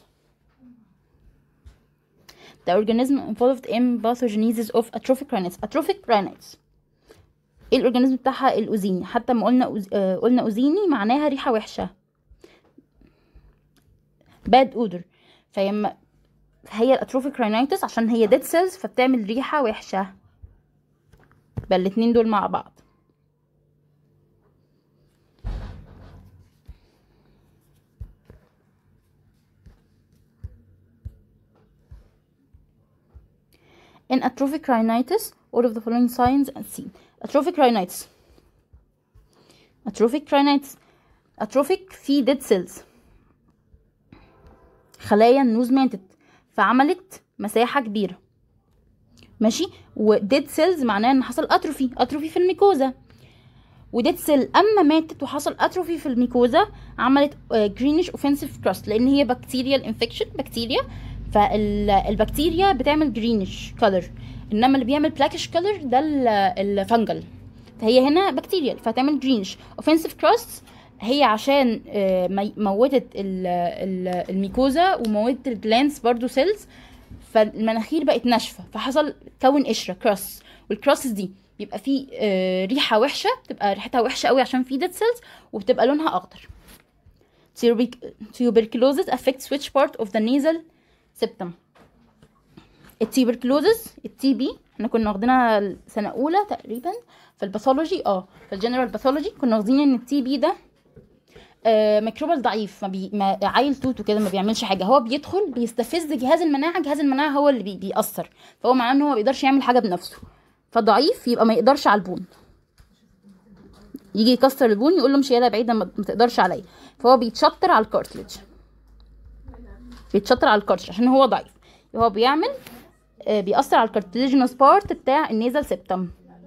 The organism involved in pathogenesis of atrophic rhinitis atrophic rhinitis ايه الاورجانيزم بتاعها الاوزيني حتى ما قلنا أوز... آه قلنا اوزيني معناها ريحه وحشه bad odor فيما هي الاتروفيك راينيتس عشان هي ديد سيلز فبتعمل ريحه وحشه يبقى الاتنين دول مع بعض In atrophic rhinitis, all of the following signs are seen. Atrophic rhinitis. Atrophic rhinitis. Atrophic في dead cells. خلايا النوز ماتت فعملت مساحة كبيرة ماشي وديد سيلز معناه ان حصل اتروفي اتروفي في الميكوزا وديد سيل اما ماتت وحصل اتروفي في الميكوزا عملت جرينش اوفنسيف كراست لان هي بكتيريال انفكشن بكتيريا فالبكتيريا بتعمل جرينش كولر انما اللي بيعمل بلاكش كولر ده الفنجل فهي هنا بكتيريال فهتعمل جرينش اوفنسيف كراست هي عشان موتت الميكوزا وموتت الجلانس برضو سيلز فالمناخير بقت ناشفه فحصل كون قشره كراس والكراسس دي بيبقى فيه ريحه وحشه بتبقى ريحتها وحشه قوي عشان في ديد سيلز وبتبقى لونها اخضر tuberculosis affects which part of the nasal septum التيبركلوزس التي بي احنا كنا واخدينها سنه اولى تقريبا في الباثولوجي اه في الجنرال باثولوجي كنا واخدين ان التي بي ده آه ميكروبال ضعيف ما, بي... ما عيل توتو كده ما بيعملش حاجه هو بيدخل بيستفز جهاز المناعه جهاز المناعه هو اللي بي... بيأثر فهو معناه ان هو ما بيقدرش يعمل حاجه بنفسه فضعيف يبقى ما يقدرش على البون يجي يكسر البون يقول له مش يلا بعيد ما تقدرش عليا فهو بيتشطر على الكارتلج بيتشطر على الكارتلج عشان هو ضعيف هو بيعمل آه بيأثر على الكارتليجنوس بارت بتاع النيزل سيبتم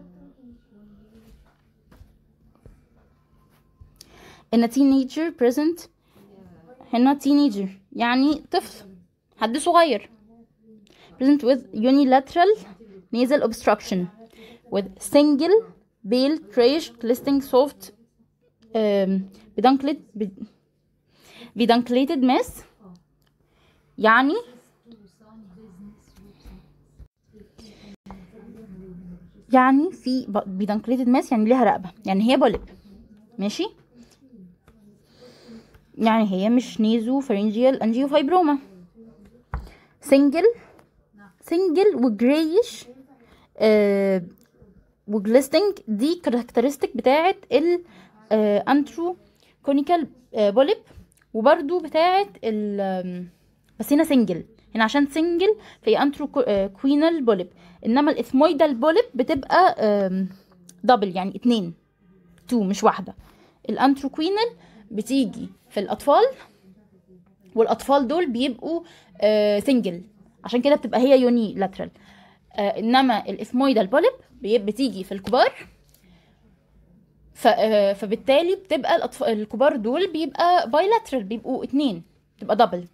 in a teenager present هنا teenager يعني طفل حد صغير present with unilateral nasal obstruction with single pale grayish glistening soft um, pedunculated pedunculated mass يعني يعني في pedunculated mass يعني ليها رقبة يعني هي بولب ماشي يعني هي مش نيزو فرنجيال انجيو فايبروما سنجل سنجل وجريش آه وجليستنج دي كاركترستيك بتاعه ال آه انترو كونيكال آه بوليب وبرده بتاعه ال بس هنا سنجل هنا عشان سنجل في انترو آه كوينال بوليب انما الاثمويدال بوليب بتبقى آه دبل يعني اتنين تو مش واحده الانترو كوينال بتيجي في الاطفال والاطفال دول بيبقوا آه سنجل عشان كده بتبقى هي يوني لاترال آه انما الاثمويدال بوليب بتيجي في الكبار ف آه فبالتالي بتبقى الأطفال الكبار دول بيبقى بايلاترال بيبقوا اتنين تبقى دبل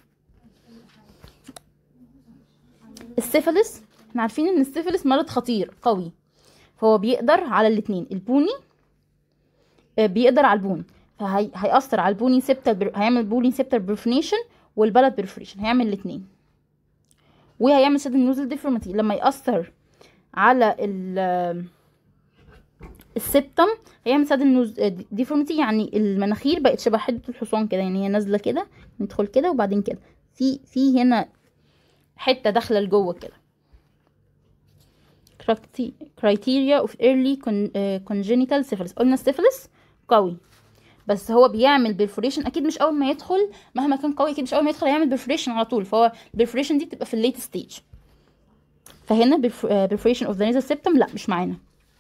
السيفلس احنا عارفين ان السيفلس مرض خطير قوي فهو بيقدر على الاتنين البوني بيقدر على البون فهيأثر على البوني سيبتال بر... هيعمل بوني سيبتال برفنيشن والبلد برفريشن هيعمل الاثنين وهيعمل سد النوزل ديفورماتي لما يأثر على ال السبتم هيعمل سد النوز ديفورماتي يعني المناخير بقت شبه حدة الحصان كده يعني هي نازلة كده ندخل كده وبعدين كده في في هنا حتة داخلة لجوه كده criteria of early congenital syphilis قلنا السيفلس قوي بس هو بيعمل بيرفوريشن اكيد مش اول ما يدخل مهما كان قوي اكيد مش اول ما يدخل هيعمل بيرفوريشن على طول فهو البيرفوريشن دي بتبقى في الليت ستيج فهنا perf- آه، perforation of the nasal septum لا مش معانا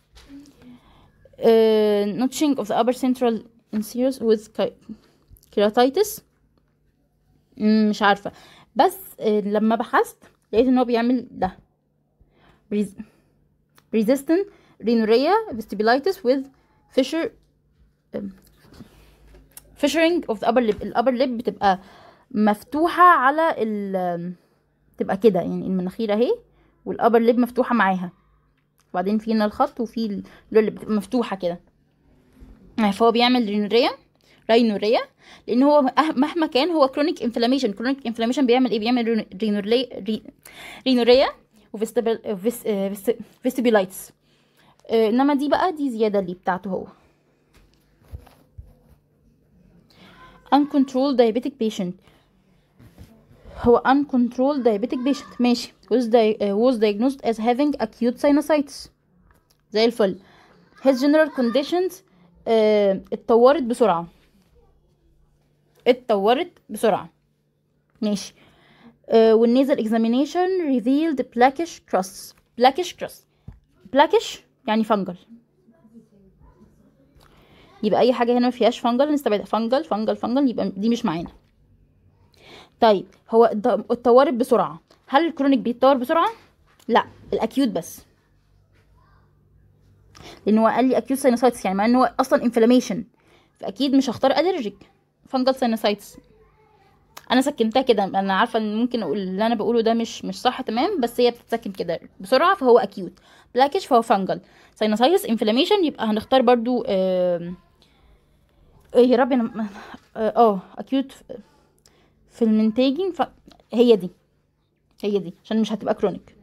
uh, notching of the upper central incisors with ki- keratitis مم، مش عارفة بس آه، لما بحثت لقيت ان هو بيعمل ده Res- resistant rhinorrhea vestibulitis with fissure um, fissuring of the upper lip ال upper lip بتبقى مفتوحة على ال تبقى كده يعني المناخير اهي والابر ليب مفتوحة معاها وبعدين في هنا الخط وفي ال- اللي بتبقى مفتوحة كده آه، فهو بيعمل رينوريا راينوريا لان هو مه- مهما كان هو كرونيك انفلاميشن كرونيك انفلاميشن بيعمل ايه بيعمل رينو- رينوريا ري- رينوريا وفيستيبيلايتس انما دي بقى دي زياده اللي بتاعته هو uncontrolled diabetic patient هو uncontrolled diabetic patient ماشي was, di- uh, was diagnosed as having acute sinusitis زي الفل his general conditions uh, اتطورت بسرعة اتطورت بسرعة ماشي uh, والنيزل examination revealed blackish crusts blackish crusts blackish يعني fungal يبقى اي حاجه هنا ما فيهاش فانجل نستبعدها فانجل فانجل فانجل يبقى دي مش معانا طيب هو ات- اتطورت بسرعه هل الكرونيك بيتطور بسرعه لا الاكيوت بس لان هو قال لي اكيوت ساينوسايتس يعني مع ان هو اصلا انفلاميشن فاكيد مش هختار الرجيك فانجل ساينوسايتس انا سكنتها كده انا عارفه ان ممكن اقول اللي انا بقوله ده مش مش صح تمام بس هي بتتسكن كده بسرعه فهو اكيوت بلاكش فهو فانجل ساينوسايتس انفلاميشن يبقى هنختار برضو آم، إيه يا ربي انا اه اكيوت في المنتاجين ف... هي دي هي دي عشان مش هتبقى كرونيك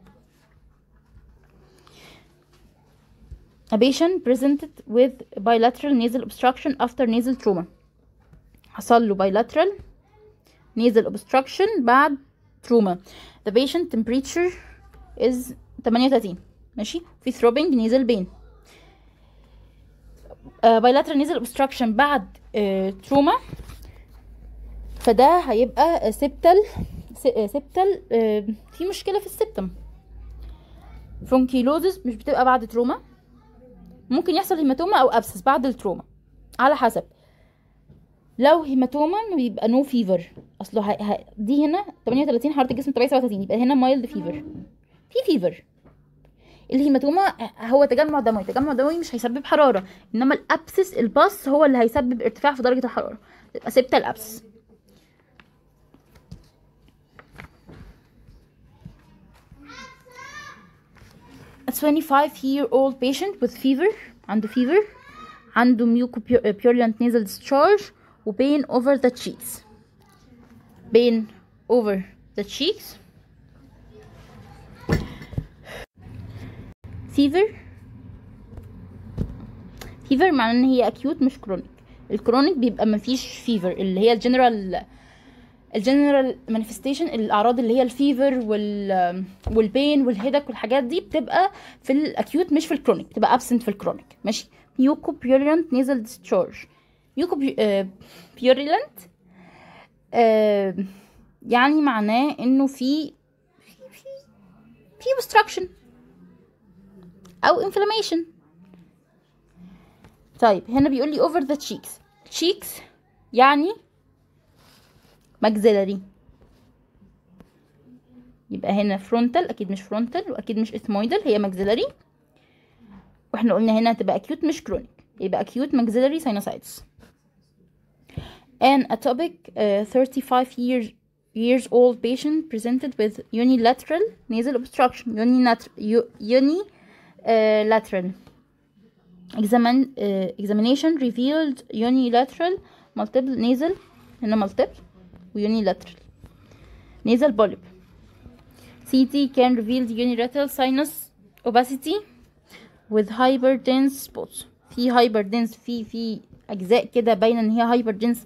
A patient presented with bilateral nasal obstruction after nasal trauma حصل له bilateral nasal obstruction بعد trauma the patient temperature is 38 ماشي في throbbing nasal pain uh, bilateral nasal obstruction بعد uh, trauma فده هيبقى سبتل سبتل في مشكلة في السبتم فرونكيلوزس مش بتبقى بعد تروما ممكن يحصل هيماتوما او ابسس بعد التروما على حسب لو هيماتوما بيبقى نو فيفر اصله ه... ه... دي هنا 38 حراره الجسم طبيعي 37 يبقى هنا مايلد فيفر في فيفر الهيماتوما هو تجمع دموي تجمع دموي مش هيسبب حراره انما الابسس الباص هو اللي هيسبب ارتفاع في درجه الحراره تبقى سبتة الابسس A 25 year old patient with fever عنده fever عنده mucopurulent nasal discharge و pain over the cheeks pain over the cheeks fever fever معناه ان هي acute مش chronic الكرونيك بيبقى مفيش فيفر اللي هي الجنرال الجنرال مانيفستيشن الاعراض اللي هي الفيفر وال والبين والهيدك والحاجات دي بتبقى في الاكيوت مش في الكرونيك بتبقى ابسنت في الكرونيك ماشي ميوكو بيوريلنت نيزل ديسشارج ميوكو بيوريلنت يعني معناه انه في في في obstruction او inflammation طيب هنا بيقول لي over the cheeks cheeks يعني maxillary يبقى هنا فرونتال اكيد مش فرونتال واكيد مش اثمويدال هي maxillary واحنا قلنا هنا هتبقى acute مش chronic يبقى acute maxillary sinusitis an atopic uh, 35 years years old patient presented with unilateral nasal obstruction unilateral unilateral examine uh, examination revealed unilateral multiple nasal هنا multiple unilateral nasal polyp CT can reveal the unilateral sinus opacity with hyperdense spots في hyperdense في في اجزاء كده باينه ان هي hyperdense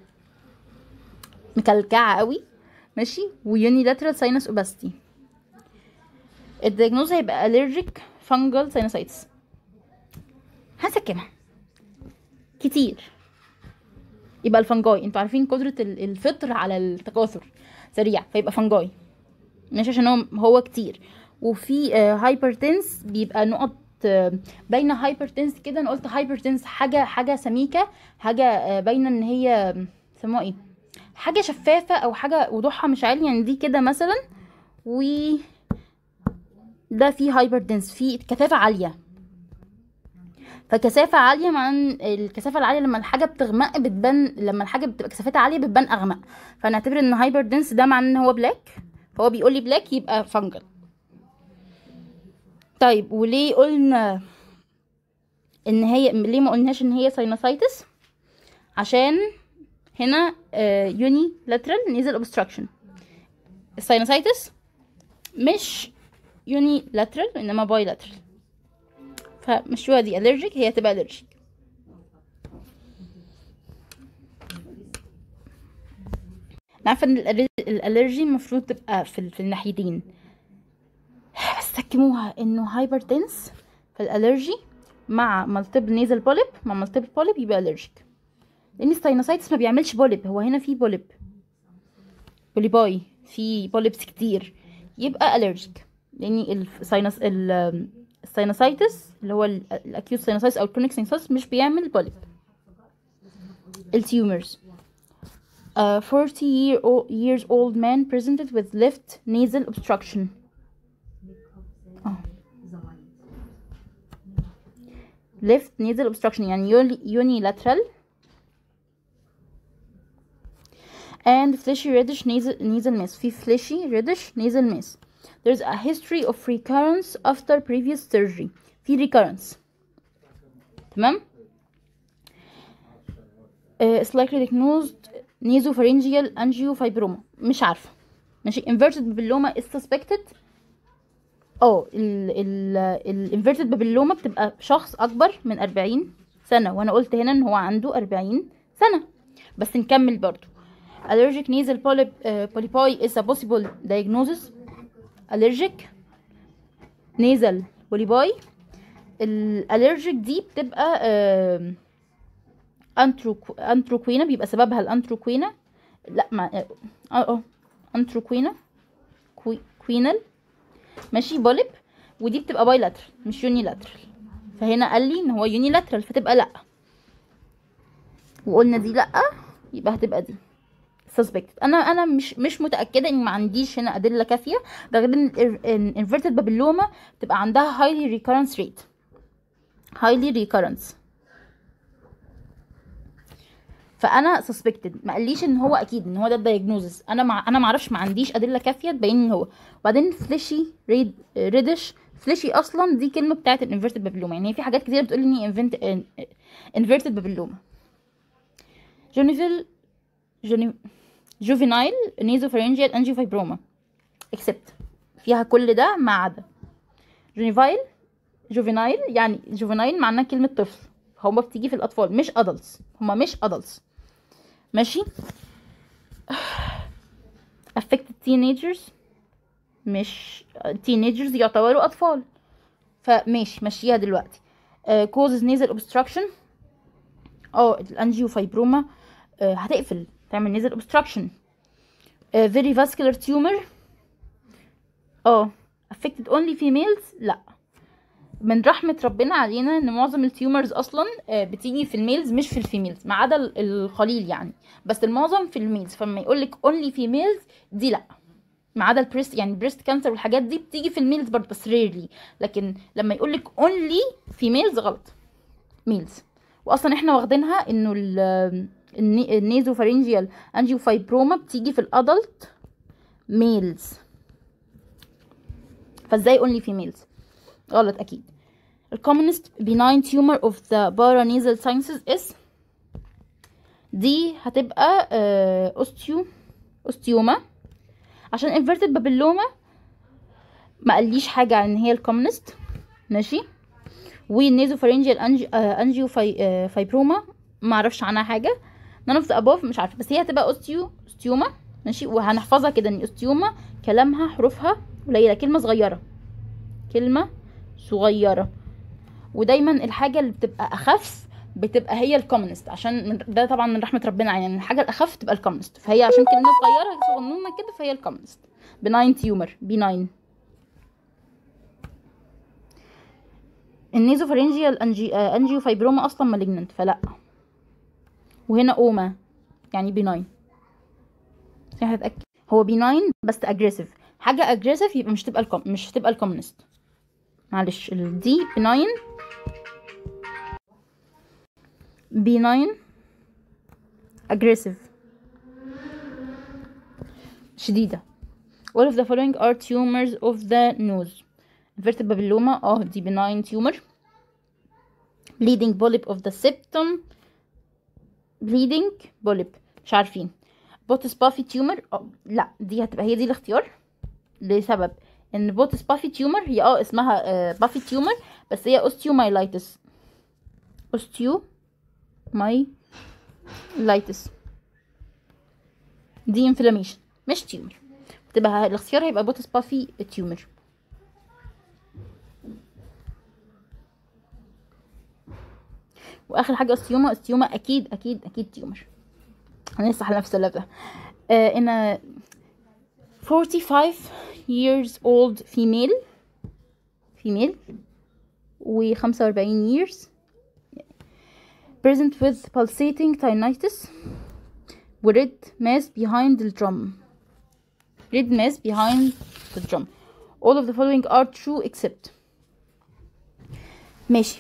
مكلكعه قوي ماشي وunilateral sinus opacity الدياجنوز هيبقى allergic fungal sinusitis هسكنها كتير يبقى الفنجاي انتوا عارفين قدرة ال- الفطر على التكاثر سريع فيبقى فنجاي مش عشان هو هو كتير وفي هايبرتنس بيبقى نقط آه، باينه هايبرتنس كده انا قلت هايبرتنس حاجه حاجه سميكه حاجه آه، باينه ان هي سموها ايه حاجه شفافه او حاجه وضوحها مش عالي يعني دي كده مثلا و ده فيه هايبرتنس فيه كثافه عاليه فكثافه عاليه مع ان الكثافه العاليه لما الحاجه بتغمق بتبان لما الحاجه بتبقى كثافتها عاليه بتبان اغمق فنعتبر ان هايبر دنس ده معناه ان هو بلاك فهو بيقول لي بلاك يبقى فانجل طيب وليه قلنا ان هي ليه ما قلناش ان هي ساينوسايتس عشان هنا يوني لاترال نيزل اوبستراكشن الساينوسايتس مش يوني لاترال انما باي لاترال فمشوها دي allergic هي تبقى allergic أنا عارفه ان الألر- الالرجي المفروض تبقى في, ال- في الناحيتين بس تكموها انه هايبرتنس في الالرجي مع مالتيبل نيزل بوليب مع مالتيبل بوليب يبقى الرجيك لان الساينوسايتس ما بيعملش بوليب هو هنا في بوليب بوليباي في بوليبس كتير يبقى الرجيك لان الساينس الساينوسايتس اللي هو الاكيوت ساينوسايتس او الكرونيك ساينوسايتس مش بيعمل بوليب التيومرز A 40 year old, years old man presented with left nasal obstruction. Oh. Left nasal obstruction يعني uni- unilateral and fleshy reddish nasal, nasal mass. في fleshy reddish nasal mass. There's a history of recurrence after previous surgery. في recurrence. تمام؟ uh, it's likely diagnosed nasopharyngeal angiofibroma مش عارفه ماشي inverted papilloma is suspected اه ال ال ال inverted papilloma بتبقى شخص اكبر من 40 سنه وانا قلت هنا ان هو عنده 40 سنه بس نكمل برضو allergic nasal polyp uh, polypi is a possible diagnosis allergic nasal polypi الالرجيك دي بتبقى آه انتروكو انتروكوينا بيبقى سببها الانتروكوينا لا ما اه اه انتروكوينا كوي... كوينال ماشي بوليب ودي بتبقى بايلاترال مش يونيلاترال فهنا قال لي ان هو يونيلاترال فتبقى لا وقلنا دي لا يبقى هتبقى دي suspected انا انا مش مش متاكده ان ما عنديش هنا ادله كافيه ده غير ان inverted papilloma تبقى عندها highly recurrence rate highly recurrence فانا سسبكتد ما قاليش ان هو اكيد ان هو ده الدايجنوزس انا مع انا ما اعرفش ما عنديش ادله كافيه تبين ان هو وبعدين فليشي ريد ريدش فليشي اصلا دي كلمه بتاعت الانفيرتد بابلوما يعني في حاجات كتير بتقول اني انفنت انفيرتد بابلوما جونيفيل جوني جوفينايل نيزوفارينجيال انجيوفايبروما اكسبت فيها كل ده ما عدا جونيفايل جوفينايل يعني جوفينايل معناه كلمه طفل هما بتيجي في الاطفال مش adults هما مش adults ماشي affected teenagers مش teenagers يعتبروا اطفال فماشي مشيها دلوقتي uh, causes nasal obstruction اه الانجيوفايبروما uh, هتقفل تعمل nasal obstruction uh, very vascular tumor اه affected only females لا من رحمة ربنا علينا ان معظم التيومرز اصلا آه، بتيجي في الميلز مش في الفيميلز ما عدا ال- القليل يعني بس المعظم في الميلز فلما يقولك اونلي فيميلز دي لا ما عدا البريست يعني البريست كانسر والحاجات دي بتيجي في الميلز برضه بس ريرلي لكن لما يقولك اونلي فيميلز غلط ميلز واصلا احنا واخدينها انه ال- الني- النيزوفارينجيال انجيوفايبروما بتيجي في الادلت ميلز فازاي اونلي فيميلز غلط اكيد The commonest benign tumor of the paranasal sinuses is دي هتبقى آه، اوستيو اوستيوما عشان inverted papilloma ما قاليش حاجة عن ان هي الكومنست ماشي والنيزوفارينجيال انجي انجيو فاي فايبروما ما اعرفش عنها حاجة none of the above مش عارفة بس هي هتبقى اوستيو اوستيوما ماشي وهنحفظها كده ان اوستيوما كلامها حروفها قليلة كلمة صغيرة كلمة صغيرة ودايما الحاجة اللي بتبقى أخف بتبقى هي الكومنست عشان من ده طبعا من رحمة ربنا يعني الحاجة الأخف تبقى الكومنست فهي عشان كلمة صغيرة صغنونة كده فهي الكومنست بناين تيومر بناين النيزوفارينجيال أنجي... آه، انجيوفايبروما اصلا مالجننت فلا وهنا اوما يعني بيناين هتأكد هو بيناين بس اجريسيف حاجه اجريسيف يبقى مش تبقى الكم مش هتبقى الكومنست معلش دي بيناين بيناين aggressive شديدة all of the following are tumors of the nose inverted papilloma اه دي benign tumor bleeding polyp of the septum bleeding polyp مش عارفين بوتس بافي تيومر اه لا دي هتبقى هي دي الاختيار لسبب ان بوتس بافي تيومر هي اه اسمها بافي تيومر بس هي اوستيومايلايتس اوستيو ماي لايتس دي انفلاميشن مش تيومر تبقى الاختيار هيبقى بوتس بافي تيومر واخر حاجه استيوما استيوما اكيد اكيد اكيد تيومر انا لسه على نفس اللفظ uh, in a 45 years old female female و 45 years present with pulsating tinnitus و red mass behind the drum red mass behind the drum all of the following are true except ماشي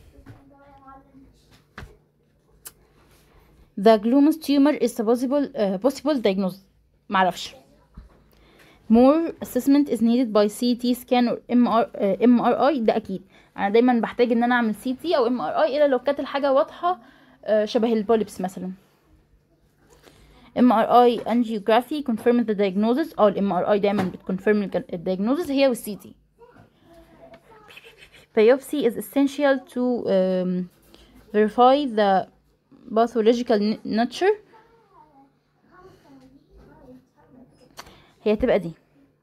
the glomus tumor is a possible uh, possible diagnosis معرفش more assessment is needed by CT scan or MR, uh, MRI ده اكيد انا دايما بحتاج ان انا اعمل CT او MRI الا لو كانت الحاجه واضحه uh, شبه البوليبس مثلا MRI angiography confirm the diagnosis او ال MRI دايما بتكونفيرم ال diagnosis هي وال CT biopsy is essential to um, verify the pathological nature هي تبقى دي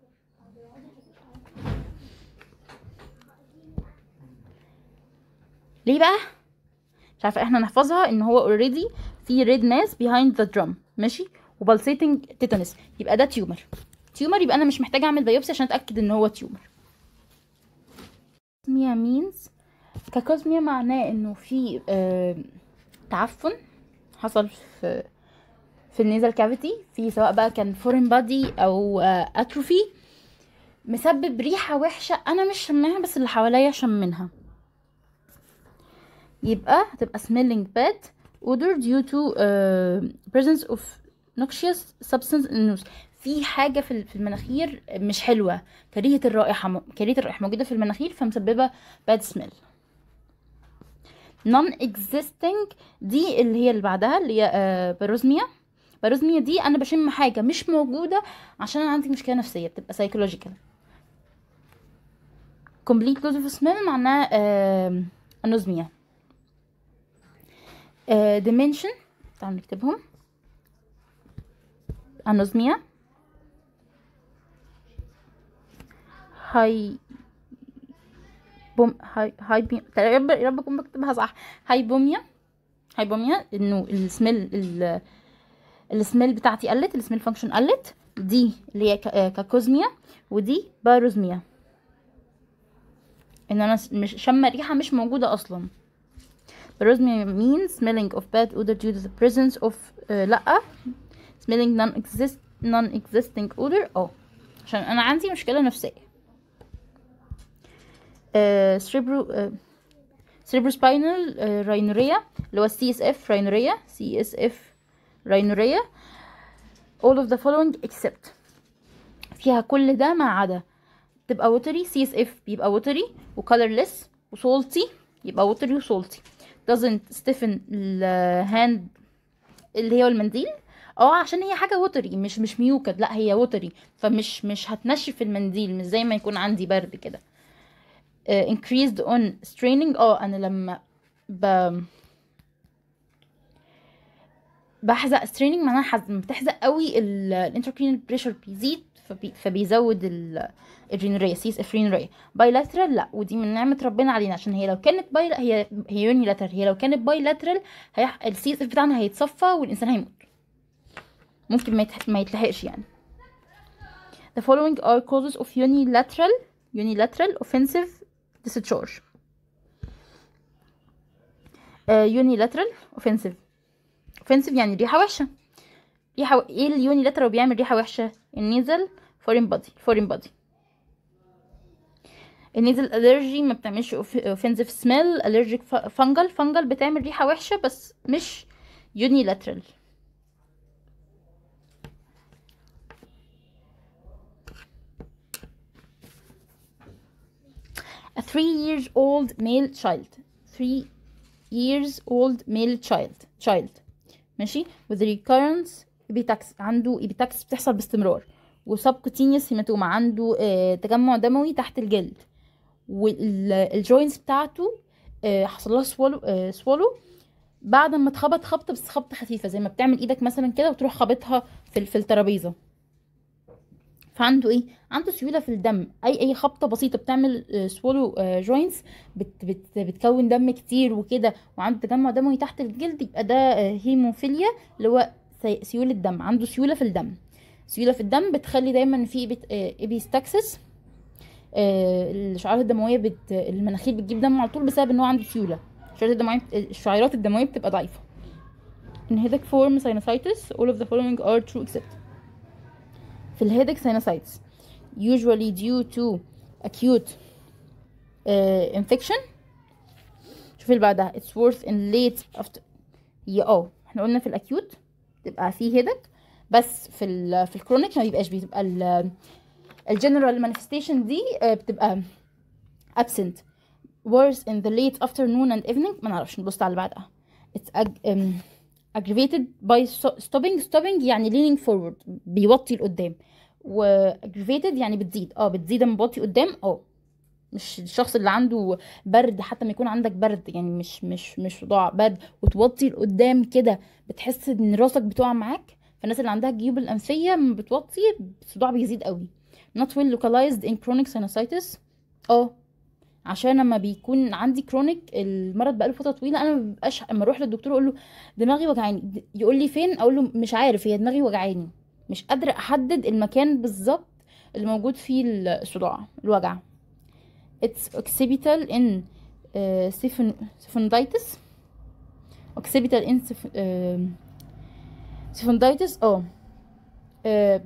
ليه بقى مش عارفه احنا نحفظها ان هو اوريدي في ريد ماس behind the drum ماشي وبلسيتنج تيتانس يبقى ده تيومر تيومر يبقى انا مش محتاجه اعمل بايوبسي عشان اتاكد ان هو تيومر كوزميا مينز ككوزميا معناه انه في آه تعفن حصل في في النيزل كافيتي في سواء بقى كان فورين بادي او اتروفي مسبب ريحه وحشه انا مش شماها بس اللي حواليا شمنها يبقى هتبقى smelling bad odor due to uh, presence of noxious substance in the nose في حاجه في في المناخير مش حلوه كريهه الرائحه كريهه الرائحه موجوده في المناخير فمسببه bad smell non existing دي اللي هي اللي بعدها اللي هي uh, باروزميا باروزميا دي انا بشم حاجه مش موجوده عشان انا عندي مشكله نفسيه بتبقى psychological complete loss of smell معناها uh, انوزميا uh, dimension تعالوا نكتبهم انوزميا هاي بوم هاي هاي بي يا رب يا رب اكون بكتبها صح هايبوميا هايبوميا انه السميل ال السميل بتاعتي قلت السميل فانكشن قلت دي اللي هي كاكوزميا ودي باروزميا ان انا مش شم ريحه مش موجوده اصلا باروزميا means smelling of bad odor due to the presence of uh, لا smelling non exist non existing odor اه عشان انا عندي مشكله نفسيه سريبرو سريبروسباينال راينوريا اللي هو السي اس اف راينوريا سي اس اف راينوريا all of the following except فيها كل ده ما عدا تبقى ووتري سي اس اف بيبقى ووتري وكالرلس وسولتي يبقى ووتري وسولتي doesn't stiffen الهاند اللي هي المنديل اه عشان هي حاجه ووتري مش مش ميوكد لا هي ووتري فمش مش هتنشف المنديل مش زي ما يكون عندي برد كده uh, increased on straining اه انا لما ب بحزق straining معناها حزم بتحزق قوي الانتركرينال بريشر بيزيد فبي فبيزود الرينوريا سيس افرينوريا بايلاترال لا ودي من نعمه ربنا علينا عشان هي لو كانت باي هي هي يونيلاترال هي لو كانت بايلاترال هي السي اس اف بتاعنا هيتصفى والانسان هيموت ممكن ما, يتح... ما يتلحقش يعني the following are causes of unilateral unilateral offensive discharge يونيلاترال اوفنسيف اوفنسيف يعني ريحه وحشه ريحه و... ايه اليونيلاترال بيعمل ريحه وحشه النيزل فورين بادي فورين بادي النيزل الرجي ما بتعملش اوفنسيف سميل الرجيك فانجل فانجل بتعمل ريحه وحشه بس مش يونيلاترال a three years old male child three years old male child child ماشي with recurrence ايبيتاكس عنده ايبيتاكس بتحصل باستمرار وسبكوتينيوس هيماتوما عنده آه تجمع دموي تحت الجلد والجوينتس بتاعته آه حصل لها سوالو آه سوالو بعد ما اتخبط خبطه بس خبطه خفيفه زي ما بتعمل ايدك مثلا كده وتروح خابطها في في الترابيزه فعنده ايه عنده سيوله في الدم اي اي خبطه بسيطه بتعمل سوالو جوينتس بت بت بتكون دم كتير وكده وعنده تجمع دموي تحت الجلد يبقى ده هيموفيليا اللي هو سيوله دم عنده سيوله في الدم سيوله في الدم بتخلي دايما في ايبيستاكسس الشعيرات الدمويه بت... المناخير بتجيب دم على طول بسبب ان هو عنده سيوله الشعيرات الدمويه الشعيرات الدمويه بتبقى ضعيفه in headache form sinusitis all of the following are true except في الهيدك sinusitis usually due to acute uh, infection شوفي اللي بعدها it's worse in late after هي اه احنا قلنا في الاكيوت تبقى فيه هيدك بس في ال في الكرونيك ما بيبقاش بتبقى الجنرال مانيفستيشن دي بتبقى absent worse in the late afternoon and evening ما نعرفش نبص على اللي بعدها it's ag um, aggravated by stopping stopping يعني leaning forward بيوطي لقدام و aggravated يعني بتزيد اه بتزيد لما بوطي قدام اه مش الشخص اللي عنده برد حتى ما يكون عندك برد يعني مش مش مش صداع برد وتوطي لقدام كده بتحس ان راسك بتقع معاك فالناس اللي عندها الجيوب الانفيه لما بتوطي الصداع بيزيد قوي not well localized in chronic sinusitis اه عشان لما بيكون عندي كرونيك المرض بقاله فتره طويله انا مبقاش اما اروح للدكتور اقول له دماغي وجعاني يقول لي فين اقول له مش عارف هي دماغي وجعاني مش قادره احدد المكان بالظبط اللي موجود فيه الصداع الوجع it's occipital in uh, siphonditis occipital in uh, siphonditis اه uh,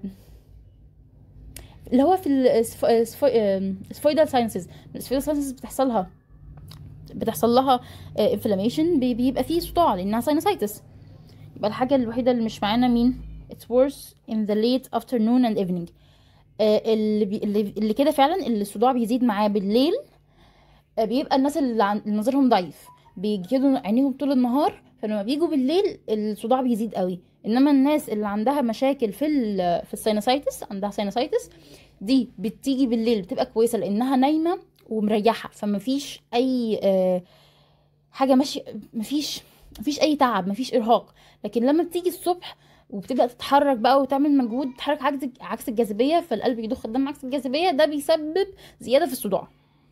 اللي هو في السفويدال ساينسز السفويدال ساينسز بتحصل لها بتحصل لها انفلاميشن بيبقى فيه صداع لانها ساينسايتس يبقى الحاجه الوحيده اللي مش معانا مين it's worse in the late afternoon and evening اللي بي اللي, اللي كده فعلا اللي الصداع بيزيد معاه بالليل بيبقى الناس اللي نظرهم ضعيف بيجدوا عينيهم طول النهار فلما بيجوا بالليل الصداع بيزيد قوي انما الناس اللي عندها مشاكل في ال في الساينوسايتس عندها ساينوسايتس دي بتيجي بالليل بتبقى كويسه لانها نايمه ومريحه فمفيش اي آه حاجه ماشيه مفيش مفيش اي تعب مفيش ارهاق لكن لما بتيجي الصبح وبتبدا تتحرك بقى وتعمل مجهود تتحرك عكس عكس الجاذبيه فالقلب يضخ الدم عكس الجاذبيه ده بيسبب زياده في الصداع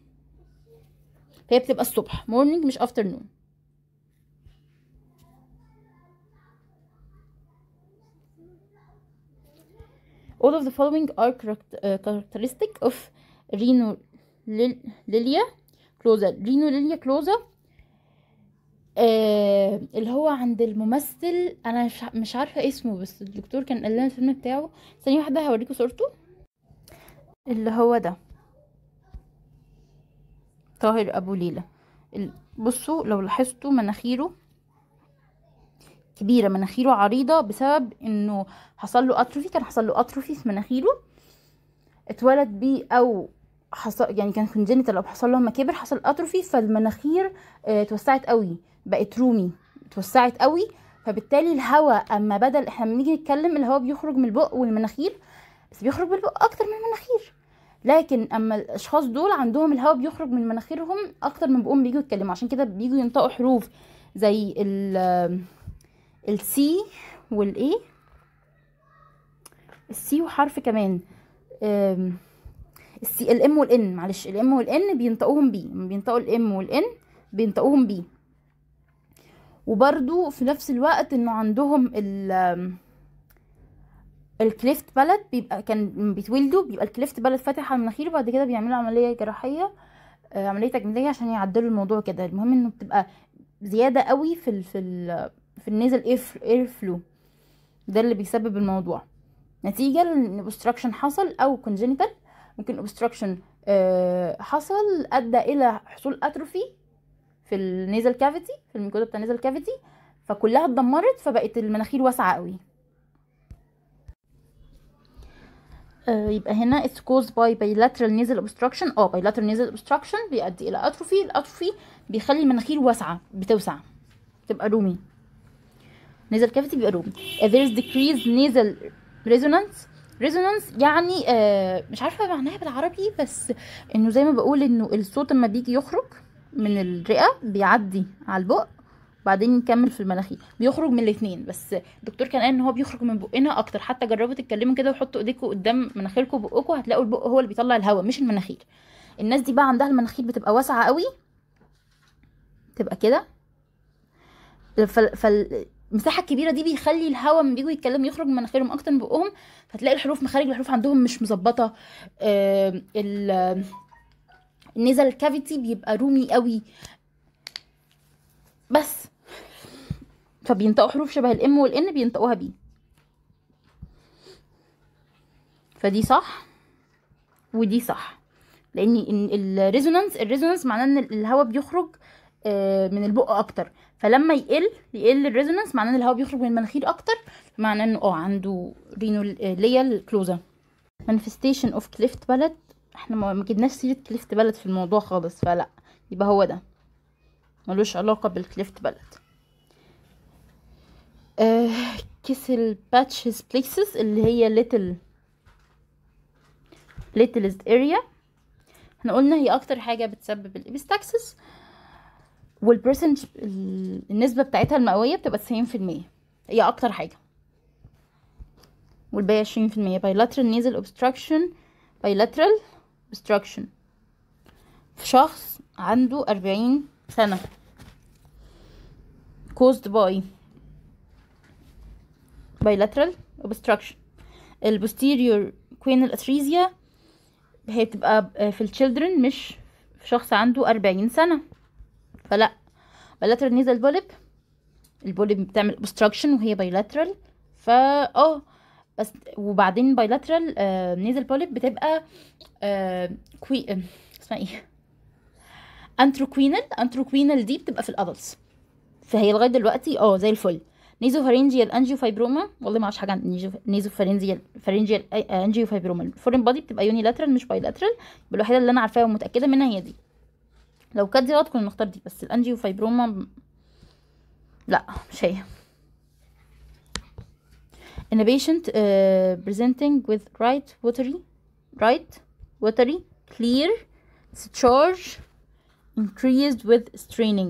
فهي بتبقى الصبح مورنينج مش افترنون all of the following are characteristic of rhinolilia closa rhinolilia closa آه اللي هو عند الممثل انا مش مش عارفه اسمه بس الدكتور كان قال لنا الفيلم بتاعه ثانيه واحده هوريكم صورته اللي هو ده طاهر ابو ليلى بصوا لو لاحظتوا مناخيره كبيرة مناخيره عريضة بسبب انه حصل له اتروفي كان حصل له اتروفي في مناخيره اتولد بيه او حصل يعني كان كونجنتال او حصل له لما كبر حصل اتروفي فالمناخير اه اتوسعت قوي بقت رومي اتوسعت قوي فبالتالي الهواء اما بدل احنا بنيجي نتكلم الهواء بيخرج من البق والمناخير بس بيخرج من البق اكتر من المناخير لكن اما الاشخاص دول عندهم الهواء بيخرج من مناخيرهم اكتر من بقهم بيجوا يتكلموا عشان كده بيجوا ينطقوا حروف زي ال السي والايه السي وحرف كمان السي الام والان معلش الام والان بينطقوهم بي بينطقوا الام والان بينطقوهم بي وبرده في نفس الوقت انه عندهم ال الكليفت بلد بيبقى كان بيتولدوا بيبقى الكليفت بلد فاتح على المناخير وبعد كده بيعملوا عمليه جراحيه عمليه تجميليه عشان يعدلوا الموضوع كده المهم انه بتبقى زياده قوي في ال في ال في النيزل اير فلو ده اللي بيسبب الموضوع نتيجه لان obstruction حصل او congenital ممكن obstruction آه، حصل ادى الى حصول اتروفي في النيزل كافيتي في الميكوزا بتاع النيزل كافيتي فكلها اتدمرت فبقت المناخير واسعه قوي آه، يبقى هنا it's caused by bilateral nasal obstruction اه bilateral nasal obstruction بيؤدي الى اتروفي الاتروفي بيخلي المناخير واسعه بتوسع تبقى رومي nasal cavity بيبقى رومي uh, there is decreased nasal resonance resonance يعني آه مش عارفه معناها بالعربي بس انه زي ما بقول انه الصوت لما بيجي يخرج من الرئه بيعدي على البق بعدين نكمل في المناخير بيخرج من الاثنين بس الدكتور كان قال ان هو بيخرج من بقنا اكتر حتى جربوا تتكلموا كده وحطوا ايديكم قدام مناخيركم وبقكم هتلاقوا البق هو اللي بيطلع الهواء مش المناخير الناس دي بقى عندها المناخير بتبقى واسعه قوي تبقى كده فال... فالمساحه الكبيره دي بيخلي الهواء لما بيجوا يتكلموا يخرج من مناخيرهم اكتر من بقهم فتلاقي الحروف مخارج الحروف عندهم مش مظبطه آه ال النيزل كافيتي بيبقى رومي قوي بس فبينطقوا حروف شبه الام والان بينطقوها بي فدي صح ودي صح لان الريزونانس الريزونانس معناه ان الهواء بيخرج من البق اكتر فلما يقل يقل الريزونانس معناه ان الهواء بيخرج من المناخير اكتر معناه انه اه عنده رينو ليال كلوزا manifestation of cleft palate احنا ما جبناش سيره كليفت بلد في الموضوع خالص فلا يبقى هو ده ملوش علاقه بالكليفت بلد آه كسل باتشز بليسز اللي هي little littlest area احنا قلنا هي اكتر حاجه بتسبب الابستاكسس والبرسنج النسبه بتاعتها المئويه بتبقى 90% هي اكتر حاجه والباقي 20% bilateral nasal obstruction bilateral obstruction في شخص عنده 40 سنة caused by bilateral obstruction البوستيريور quenal atresia هي بتبقى في الchildren مش في شخص عنده 40 سنة فلا bilateral nasal polyp البوليب بتعمل obstruction وهي bilateral فا اه بس وبعدين bilateral آه nasal polyp بتبقى آه كوي آه اسمها ايه انتروكوينال انتروكوينال دي بتبقى في الادلتس فهي لغايه دلوقتي اه زي الفل نيزو فارنجيال انجيو فايبروما والله ما اعرفش حاجه عن نيزو فارنجيال فارنجيال انجيو فايبروما الفورين بادي بتبقى يوني لاترال مش باي لاترال الوحيده اللي انا عارفاها ومتاكده منها هي دي لو كانت دي غلط كنا نختار دي بس الانجيو فايبروما لا مش هي in a patient uh, presenting with right watery right watery clear discharge increased with straining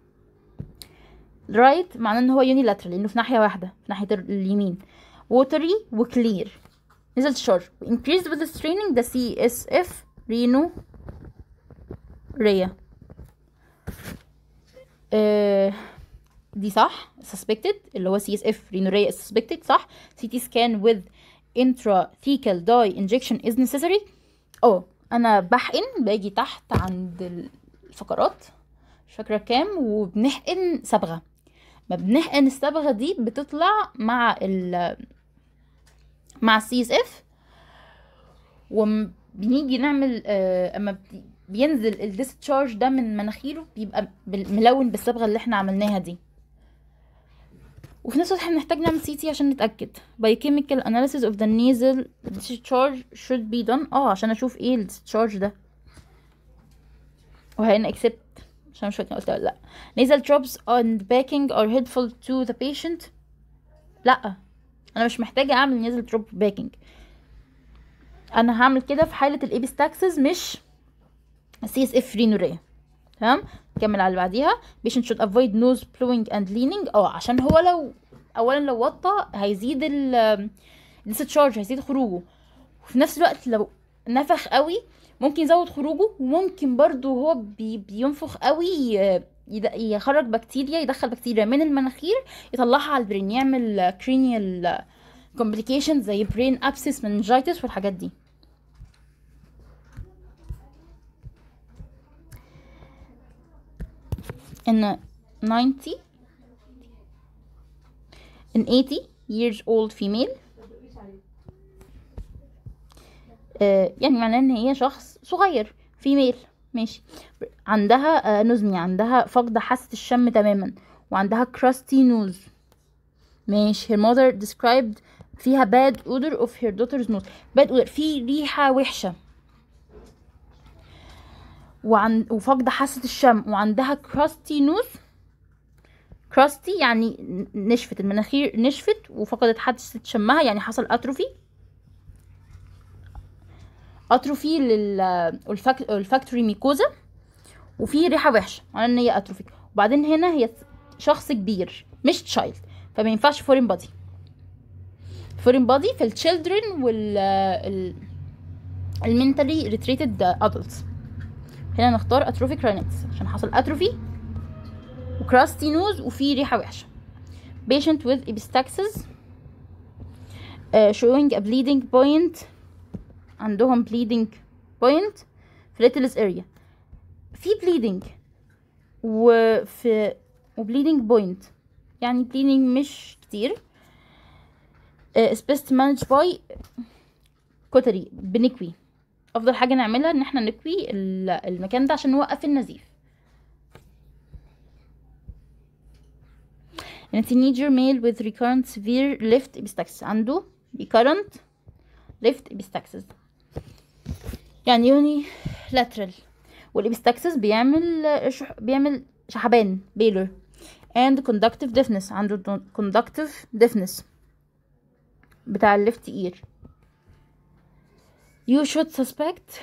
right معناه ان هو unilateral لانه في ناحيه واحده في ناحيه اليمين watery وclear نزل discharge increased with straining ده CSF رينو ريا آه دي صح suspected اللي هو CSF رينوريا is suspected صح CT scan with intrathecal dye injection is necessary اه انا بحقن باجي تحت عند الفقرات مش فاكره كام وبنحقن صبغه ما بنحقن الصبغه دي بتطلع مع ال مع السي اس اف وبنيجي نعمل آه اما بينزل الديسشارج ده من مناخيره بيبقى ملون بالصبغه اللي احنا عملناها دي وفي نفس الوقت احنا بنحتاج نعمل سي تي عشان نتاكد biochemical analysis of the nasal discharge should be done اه عشان اشوف ايه الديscharge ده وهنا accept عشان مش فاكره قلت ولا لا nasal drops and backing are helpful to the patient لا انا مش محتاجه اعمل nasal drop backing انا هعمل كده في حاله الابيستاكسس مش سي اس اف رينوريا تمام نكمل على اللي بعديها patient should avoid nose blowing and leaning اه عشان هو لو اولا لو وطى هيزيد ال discharge هيزيد خروجه وفي نفس الوقت لو نفخ قوي ممكن يزود خروجه وممكن برضو هو بي بينفخ قوي يخرج بكتيريا يدخل بكتيريا من المناخير يطلعها على البرين يعمل cranial complications زي brain abscess meningitis والحاجات دي ان 90 an 80 years old female آه يعني معناه ان هي شخص صغير فيميل ماشي عندها آه نزمي عندها فقد حاسة الشم تماما وعندها crusty nose ماشي her mother described فيها bad odor of her daughter's nose bad odor في ريحة وحشة وعن وفقد حاسة الشم وعندها crusty nose crusty يعني نشفت المناخير نشفت وفقدت حاسة شمها يعني حصل اتروفي اتروفي للفاكتوري ميكوزا وفي ريحه وحشه معناه ان هي اتروفي وبعدين هنا هي شخص كبير مش تشايلد فما ينفعش فورين بادي فورين بادي في التشيلدرن وال المنتالي ريتريتد ادلتس هنا نختار اتروفيك راينيتس عشان حصل اتروفي وكراستي نوز وفي ريحه وحشه patient with epistaxis uh, showing a bleeding point عندهم bleeding point في littlest area في bleeding وفي و bleeding point يعني bleeding مش كتير uh, is best managed by كوتري بنكوي افضل حاجه نعملها ان احنا نكوي المكان ده عشان نوقف النزيف in a teenager male with recurrent severe left epistaxis عنده recurrent left epistaxis يعني يوني lateral والابستاكسس بيعمل شح... بيعمل شحبان بيلر and conductive deafness عنده conductive deafness بتاع الليفت ear you should suspect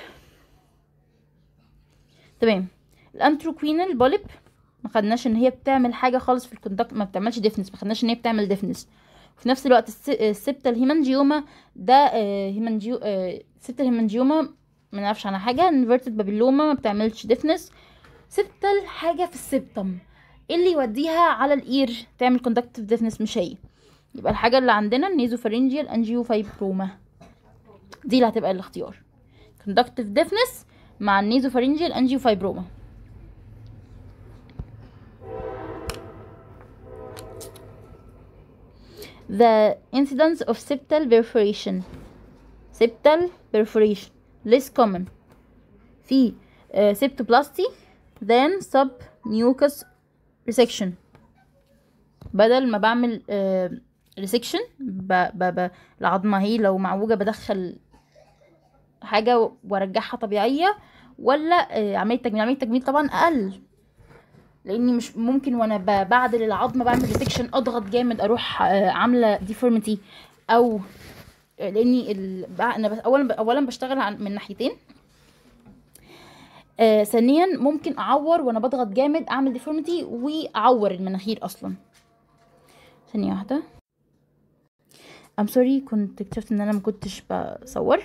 تمام الانتروكوينال بوليب ما خدناش ان هي بتعمل حاجه خالص في الكوندكت ما بتعملش ديفنس ما خدناش ان هي بتعمل ديفنس وفي نفس الوقت السبتال هيمانجيوما ده هيمانجيو السبتال هيمانجيوما ما نعرفش عنها حاجه انفيرتد بابيلوما ما بتعملش ديفنس سبتال حاجه في السبتم ايه اللي يوديها على الاير تعمل كوندكتيف ديفنس مش هي يبقى الحاجه اللي عندنا النيزوفارينجيال انجيو فايبروما دي اللي هتبقى الاختيار كوندكتيف ديفنس مع النيزوفارينجيال انجيو فايبروما the incidence of septal perforation septal perforation less common في uh, septoplasty than submucous resection بدل ما بعمل uh, resection ب ب ب العظمة هي لو معوجة بدخل حاجة وارجعها طبيعية ولا uh, عملية تجميل عملية تجميل طبعا أقل لاني مش ممكن وانا بعدل العظمه بعمل ريسكشن اضغط جامد اروح عامله ديفورميتي او لاني ال... انا اولا اولا بشتغل عن من ناحيتين آه ثانيا ممكن اعور وانا بضغط جامد اعمل ديفورميتي واعور المناخير اصلا ثانيه واحده ام سوري كنت اكتشفت ان انا ما كنتش بصور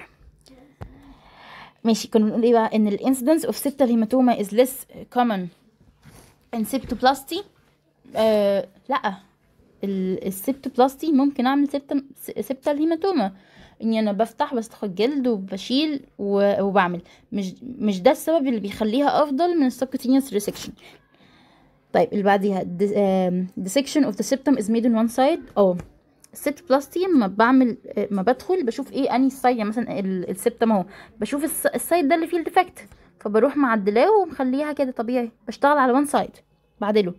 ماشي كنا بنقول ايه بقى ان الانسيدنس اوف septal hematoma is less common انسبتوبلاستي آه لا السبتوبلاستي ممكن اعمل سبتم سبتال هيماتوما اني انا بفتح بستخد جلد وبشيل وبعمل مش مش ده السبب اللي بيخليها افضل من السبكوتينيوس ريسكشن طيب اللي بعديها dissection of the septum is made on one side اه السبتوبلاستي لما بعمل ما بدخل بشوف ايه اني سايد يعني مثلا السبتم اهو بشوف السايد ده اللي فيه الديفكت فبروح معدلاه ومخليها كده طبيعي بشتغل على وان سايد بعدله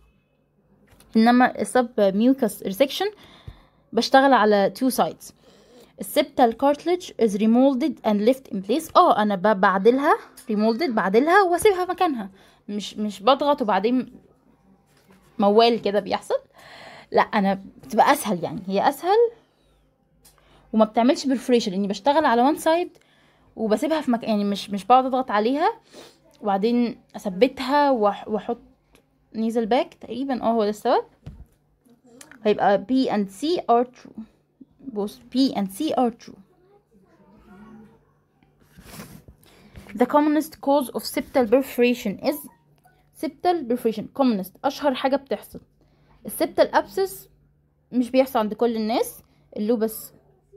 انما السب ميوكس ريسكشن بشتغل على تو سايدز السبتال كارتلج از ريمولدد اند ليفت ان بليس اه انا بعدلها ريمولدد بعدلها واسيبها مكانها مش مش بضغط وبعدين موال كده بيحصل لا انا بتبقى اسهل يعني هي اسهل وما بتعملش برفريشن اني بشتغل على وان سايد وبسيبها في مكان يعني مش مش بقعد اضغط عليها وبعدين اثبتها واحط نيزل باك تقريبا اه هو ده السبب هيبقى B and C are true both B and C are true the commonest cause of septal perforation is septal perforation commonest اشهر حاجه بتحصل السبتال ابسس مش بيحصل عند كل الناس اللوبس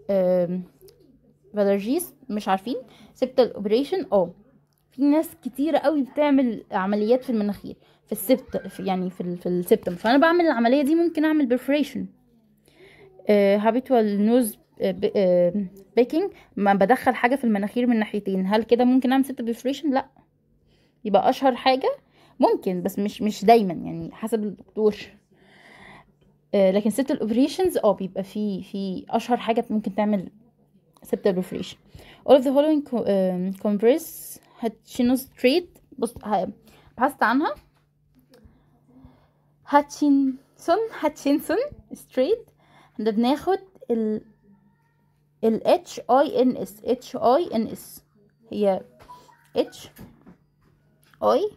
فالرجيس مش عارفين سبتال اوبريشن اه في ناس كتيرة قوي بتعمل عمليات في المناخير في السبت في يعني في ال- في السبتم فانا بعمل العمليه دي ممكن اعمل برفوريشن هابيتوال نوز بيكينج ما بدخل حاجه في المناخير من ناحيتين هل كده ممكن اعمل سبت برفوريشن لا يبقى اشهر حاجه ممكن بس مش مش دايما يعني حسب الدكتور آه، لكن سبت الاوبريشنز اه بيبقى في في اشهر حاجه ممكن تعمل سبت برفوريشن all of the following co- um, compress Hutchinson trait بص ه- بحثت عنها هاتشنسون هاتشنسون ستريت ده بناخد ال ال H I N S H I N S هي H I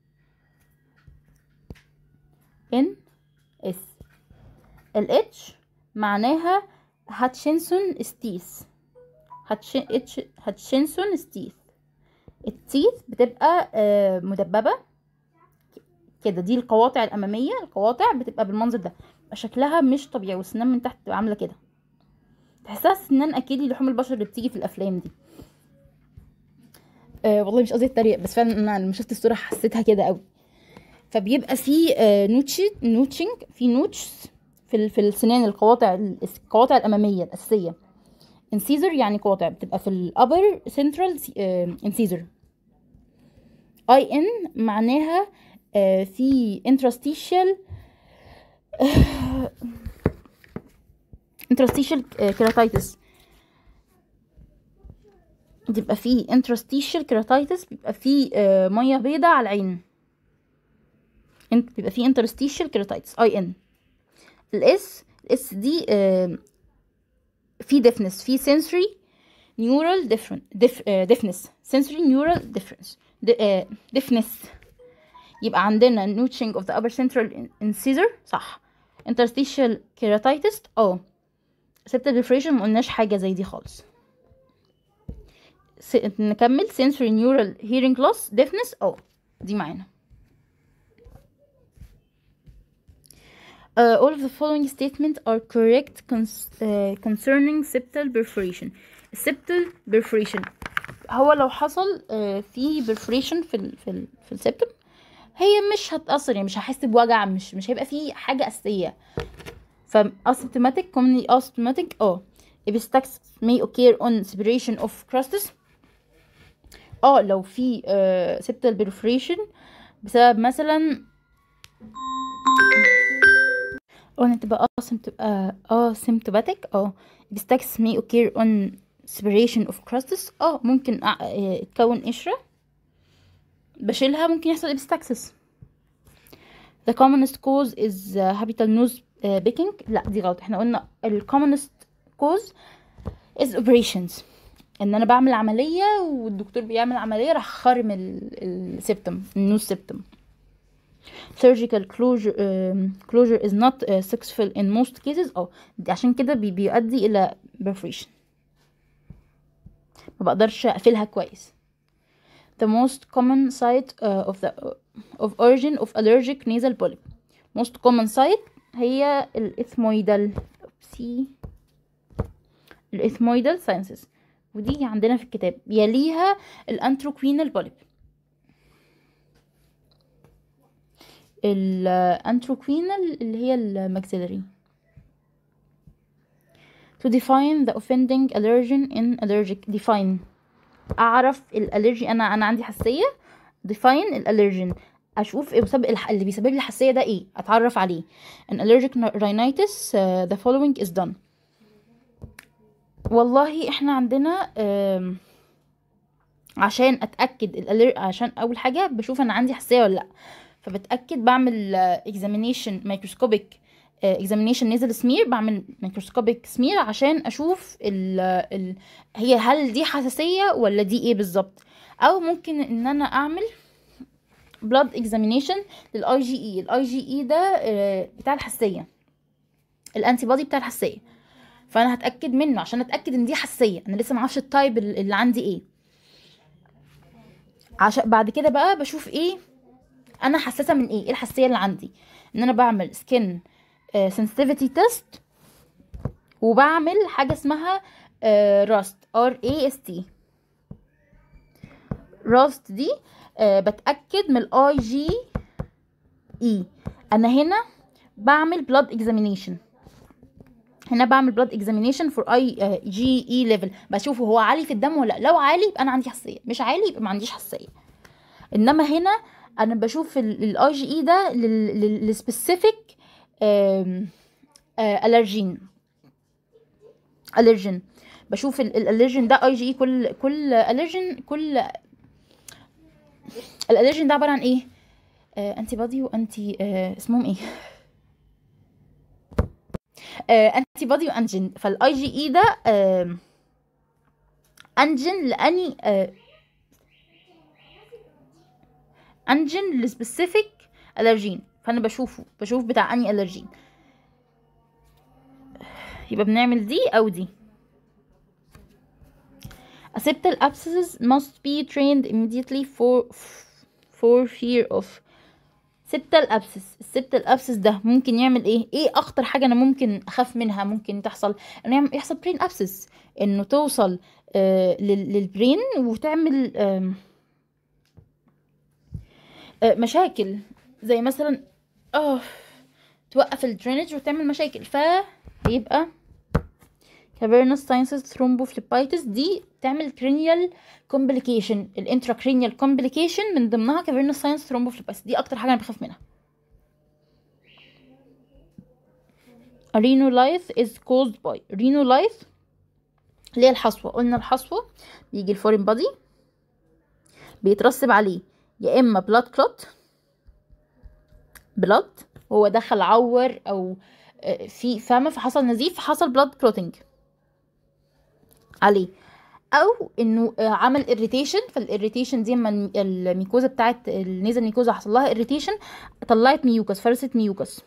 N S ال H معناها هاتشنسون ستيث هاتش اتش هاتشنسون ستيث التيث بتبقى آه، مدببة كده دي القواطع الأمامية القواطع بتبقى بالمنظر ده بيبقى شكلها مش طبيعي والسنان من تحت بتبقى عاملة كده تحسها سنان أكيد لحوم البشر اللي بتيجي في الأفلام دي آه والله مش قصدي اتريق بس فعلا انا لما شفت الصورة حسيتها كده قوي فبيبقى في آه نوتشي نوتشنج في نوتشز في ال- في السنان القواطع القواطع الأمامية الأساسية انسيزر يعني قاطع بتبقى في الابر سنترال انسيزر اي ان معناها آه، في انترستيشال انترستيشال كيراتايتس بيبقى في انترستيشال كيراتايتس بيبقى في آه، ميه بيضة على العين انت بيبقى في انترستيشال كيراتايتس اي ان الاس الاس دي آه، في deafness في sensory neural different dif, uh, deafness sensory neural difference د, uh, deafness يبقى عندنا notching of the upper central incisor صح interstitial keratitis اه septal perforation ما قلناش حاجة زي دي خالص س... نكمل sensory neural hearing loss deafness اه دي معانا Uh, all of the following statements are correct cons- uh, concerning septal perforation. septal perforation هو لو حصل uh, في perforation في ال في ال في السبتم هي مش هتأثر يعني مش هحس بوجع مش مش هيبقى في حاجة أساسية ف asymptomatic commonly asymptomatic اه epistaxis may occur on separation of crustes اه لو في uh, septal perforation بسبب مثلا قلنا تبقى awesome تبقى asymptomatic اه epistaxis may occur on separation of crustes اه ممكن أع- اه، تكون قشرة بشيلها ممكن يحصل epistaxis the commonest cause is uh, habital nose uh, picking لا دي غلط احنا قلنا ال commonest cause is operations ان انا بعمل عملية والدكتور بيعمل عملية راح خارم السبتم النوز سبتم surgical closure um, closure is not uh, successful in most cases اه دي عشان كده بي بيؤدي الى perforation ما بقدرش اقفلها كويس the most common site uh, of the of origin of allergic nasal polyp most common site هي الاثمويدال سي الاثمويدال ساينسز ودي عندنا في الكتاب يليها الانتروكوينال بوليب الانتروكوينال اللي هي الماكسيلري to define the offending allergen in allergic define اعرف الالرجي انا انا عندي حساسيه define الالرجين اشوف ايه بسبب الح- اللي بيسبب لي الحساسيه ده ايه اتعرف عليه an allergic rhinitis uh, the following is done والله احنا عندنا آم، عشان اتاكد الالر عشان اول حاجه بشوف انا عندي حساسيه ولا لا فبتاكد بعمل اكزامينيشن مايكروسكوبيك اكزامينيشن نيزل سمير بعمل ميكروسكوبيك سمير عشان اشوف ال ال هي هل دي حساسيه ولا دي ايه بالظبط او ممكن ان انا اعمل بلاد اكزامينيشن للاي جي اي الاي جي اي ده آه، بتاع الحساسيه الانتي بودي بتاع الحساسيه فانا هتاكد منه عشان اتاكد ان دي حساسيه انا لسه ما اعرفش التايب اللي عندي ايه عشان بعد كده بقى بشوف ايه انا حساسه من ايه ايه الحساسيه اللي عندي ان انا بعمل سكين sensitivity تيست وبعمل حاجه اسمها راست ار اي اس تي راست دي آه، بتاكد من الاي جي اي انا هنا بعمل blood examination هنا بعمل blood examination for اي جي اي ليفل بشوف هو عالي في الدم ولا لأ. لو عالي يبقى انا عندي حساسيه مش عالي يبقى ما عنديش حساسيه انما هنا انا بشوف الاي جي اي ده للسبيسيفيك الرجين الرجين بشوف الالرجين ده اي جي اي كل كل الرجين كل الالرجين ده عباره عن ايه انتي بادي وانتي اسمهم ايه انتي بادي وانجين فالاي جي اي ده آه، انجين لاني آه، انجين لسبيسيفيك الرجين فانا بشوفه بشوف بتاع اني الرجين يبقى بنعمل دي او دي Septal abscesses must be trained immediately for for fear of septal abscess السبتال abscess ده ممكن يعمل ايه ايه اخطر حاجه انا ممكن اخاف منها ممكن تحصل انه يعمل- يحصل برين abscess انه توصل آه لل- للبرين وتعمل آم، آه مشاكل زي مثلا اه توقف الدرينج وتعمل مشاكل فيبقى cavernous sinus thrombophlebitis دي تعمل cranial complication الانتراكرينيال complication من ضمنها cavernous sinus thrombophlebitis دي اكتر حاجه انا بخاف منها rhinolith is caused by rhinolith اللي هي الحصوة قلنا الحصوة بيجي الفورين بادي بيترسب عليه يا اما بلاد كلوت بلاد هو دخل عور او آه، في فاهمة فحصل نزيف فحصل بلاد كلوتنج عليه او انه آه، عمل irritation فالirritation دي اما الم- الميكوزا بتاعت النيزل ميكوزا حصل لها irritation طلعت ميوكس فرست ميوكس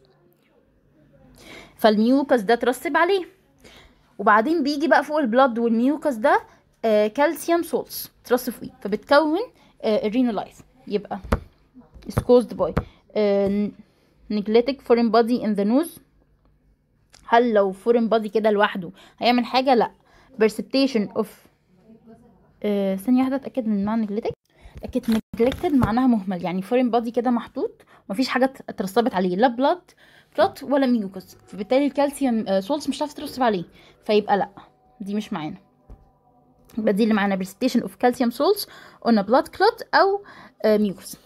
فالميوكس ده ترسب عليه وبعدين بيجي بقى فوق البلد والميوكس ده آه كالسيوم سولز ترسب فيه فبتكون آه الرينولايز يبقى is caused by آه neglected foreign body in the nose هل لو foreign body كده لوحده هيعمل حاجة لا precipitation of آه ثانية واحدة اتأكد من معنى neglected اتأكد neglected معناها مهمل يعني foreign body كده محطوط ومفيش حاجة اترسبت عليه لا بلاد بلوت ولا ميوكس فبالتالي الكالسيوم سولز مش هتعرف ترسب عليه فيبقى لا دي مش معانا يبقى دي اللي معانا precipitation of calcium salts on a blood clot او آه، mucus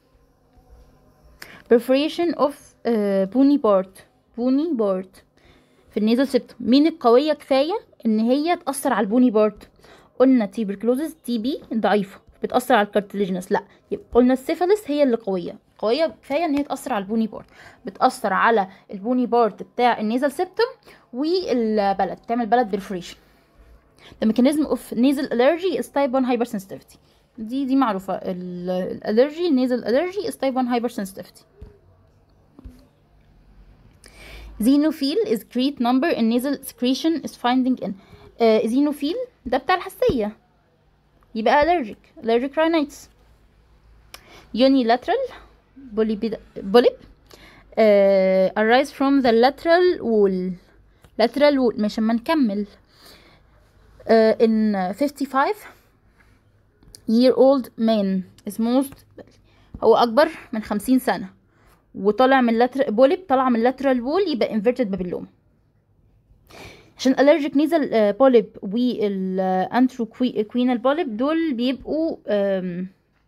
perforation of آه، bony part bony part في النيزل سيبتوم مين القوية كفاية ان هي تأثر على البوني بارت قلنا تيبركلوزس تي بي ضعيفة بتأثر على الكارتليجنس لا يبقى قلنا السيفاليس هي اللي قوية قوية كفاية ان هي تأثر على البوني بارت بتأثر على البوني بارت بتاع النيزل سيبتوم والبلد تعمل بلد برفوريشن The mechanism of nasal allergy is type 1 hypersensitivity دي دي معروفة الالرجي nasal allergy is type 1 hypersensitivity Xenophil is great number in nasal secretion is finding in uh, xenophil ده بتاع الحساسية يبقى allergic allergic rhinitis unilateral polyp polyp uh, arise from the lateral wall lateral wall مش اما نكمل uh, in 55 year old man is most هو اكبر من 50 سنة وطالع من lateral بوليب طالع من lateral wall يبقى inverted بابيلوم عشان allergic nasal آه، polyp والانتروكوينال polyp دول بيبقوا آم،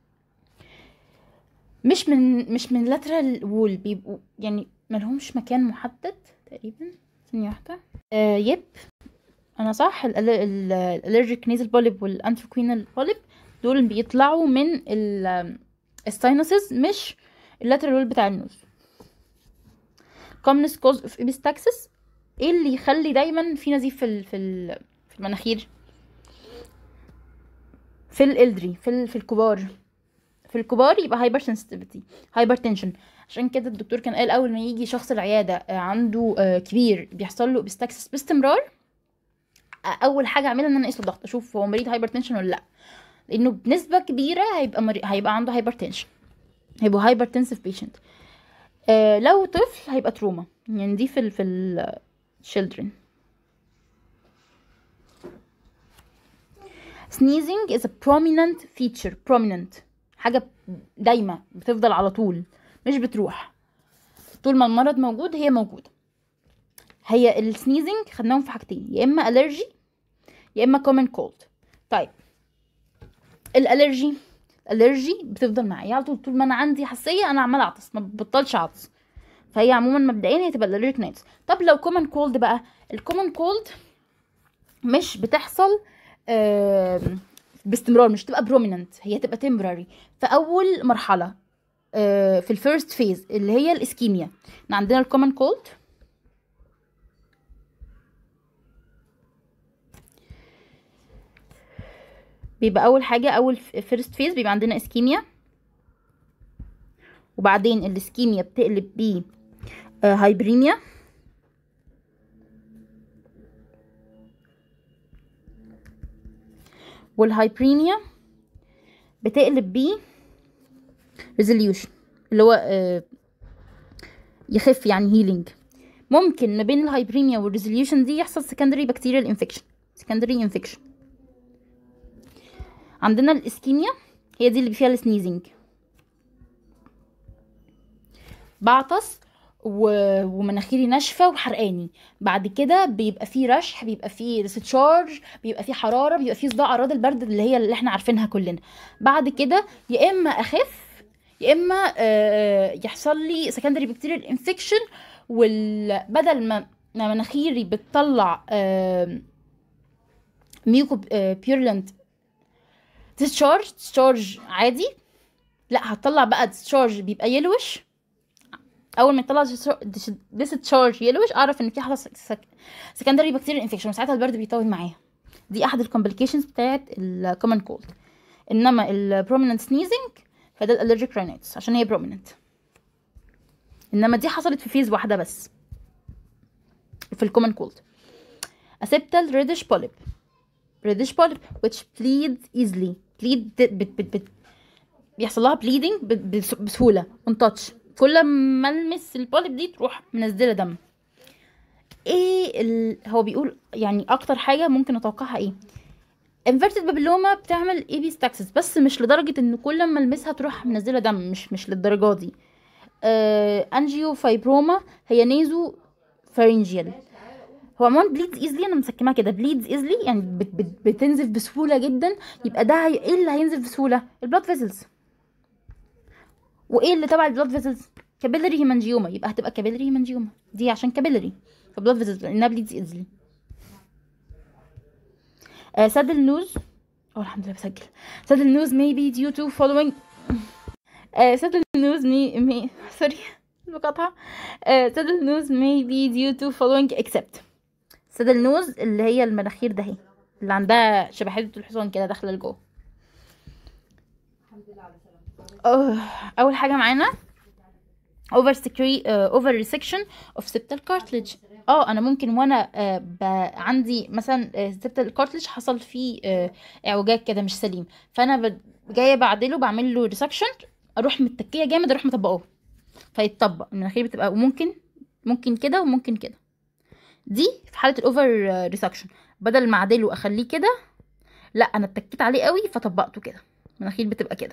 مش من مش من lateral wall بيبقوا يعني ملهمش مكان محدد تقريبا ثانية واحدة آه يب انا صح الالرجيك نيزل بوليب والانتروكوينال بوليب دول بيطلعوا من الساينسز مش اللاترال وول بتاع النوز commonest cause of epistaxis ايه اللي يخلي دايما في نزيف في ال- في ال- في المناخير في الالدري في ال- في الكبار في الكبار يبقى هايبر سنسيتيفيتي هايبر تنشن عشان كده الدكتور كان قال اول ما يجي شخص العياده آه، عنده آه، كبير بيحصل له ابستاكسس باستمرار آه، اول حاجه اعملها ان انا اقيس الضغط اشوف هو مريض هايبر تنشن ولا لا لانه بنسبه كبيره هيبقى مري... هيبقى عنده هايبر تنشن هيبقى هايبر تنسيف بيشنت آه لو طفل هيبقى تروما يعني دي في ال في ال children sneezing is a prominent feature prominent حاجة دايمة بتفضل على طول مش بتروح طول ما المرض موجود هي موجوده هي السنيزنج خدناهم في حاجتين يا اما الرجي يا اما كومن كولد طيب الالرجي الالرجي بتفضل معايا على طول طول ما انا عندي حساسيه انا عمال اعطس ما ببطلش اعطس فهي عموما مبدئيا هي تبقى الالرجيك نايتس طب لو كومن كولد بقى الكومن كولد مش بتحصل آم، باستمرار مش تبقى بروميننت هي تبقى تمبراري في اول مرحله آه، في الفيرست فيز اللي هي الاسكيميا احنا عندنا الكومن كولد بيبقى اول حاجه اول فيرست فيز بيبقى عندنا اسكيميا وبعدين الاسكيميا بتقلب ب هايبريميا والهايبريميا بتقلب ب ريزوليوشن اللي هو آه، يخف يعني هيلينج ممكن ما بين الهايبريميا والريزوليوشن دي يحصل سكندري بكتيريال انفكشن سكندري انفكشن عندنا الاسكيميا هي دي اللي فيها السنيزنج بعطس و... ومناخيري ناشفه وحرقاني بعد كده بيبقى فيه رشح بيبقى فيه ديسشارج بيبقى فيه حراره بيبقى فيه صداع اعراض البرد اللي هي اللي احنا عارفينها كلنا بعد كده يا اما اخف يا اما آه، يحصل لي سكندري بكتيريال انفكشن وبدل ما ما مناخيري بتطلع ميوكو بيرلنت ديسشارج ديسشارج عادي لا هتطلع بقى ديسشارج بيبقى يلوش اول ما يطلع ديسشارج يلوش اعرف ان في حصل سكندري بكتيريال انفكشن وساعتها البرد بيطول معايا دي احد الكومبليكيشنز بتاعت الكومن كولد انما البروميننت سنيزنج فده الالرجيك راينيتس عشان هي بروميننت انما دي حصلت في فيز واحده بس في الكومن كولد اسيبتال ريدش بوليب ريدش بوليب which bleeds easily bleed بت بت بت بيحصل لها bleeding ب- بس- بسهوله on touch كل ما المس البوليب دي تروح منزله دم ايه ال... هو بيقول يعني اكتر حاجه ممكن اتوقعها ايه inverted بابيلوما بتعمل ايبيستاكسس بس مش لدرجه ان كل ما المسها تروح منزله دم مش مش للدرجه دي آه انجيو فايبروما هي نيزو فارنجيال هو عموما بليدز ايزلي انا مسكماها كده بليدز ايزلي يعني بت بت بتنزف بسهوله جدا يبقى ده هي... ايه اللي هينزف بسهوله البلاد فيزلز وايه اللي تبع البلاد فيزلز كابيلري هيمانجيوما يبقى هتبقى كابيلري هيمانجيوما دي عشان كابيلري فبلاد فيزلز لانها بليدز ايزلي آه سادل نوز اه الحمد لله بسجل سادل نوز may be due to following آه سادل نوز may, may... سوري المقاطعة آه سادل نوز may be due to following except سادل نوز اللي هي المناخير ده اهي اللي عندها شبه حدة الحصان كده داخلة لجوه آه، اول حاجة معانا over secre- آه، over resection of septal cartilage اه انا ممكن وانا آه، ب- عندي مثلا آه، septal cartilage حصل فيه آه، اعوجاج كده مش سليم فانا ب- جايه بعدله بعمل له resection اروح متكيه جامد اروح مطبقاه فيتطبق المناخير بتبقى وممكن ممكن كده وممكن كده دي في حاله الاوفر ريسكشن بدل ما اعدله اخليه كده لا انا اتكيت عليه قوي فطبقته كده المناخير بتبقى كده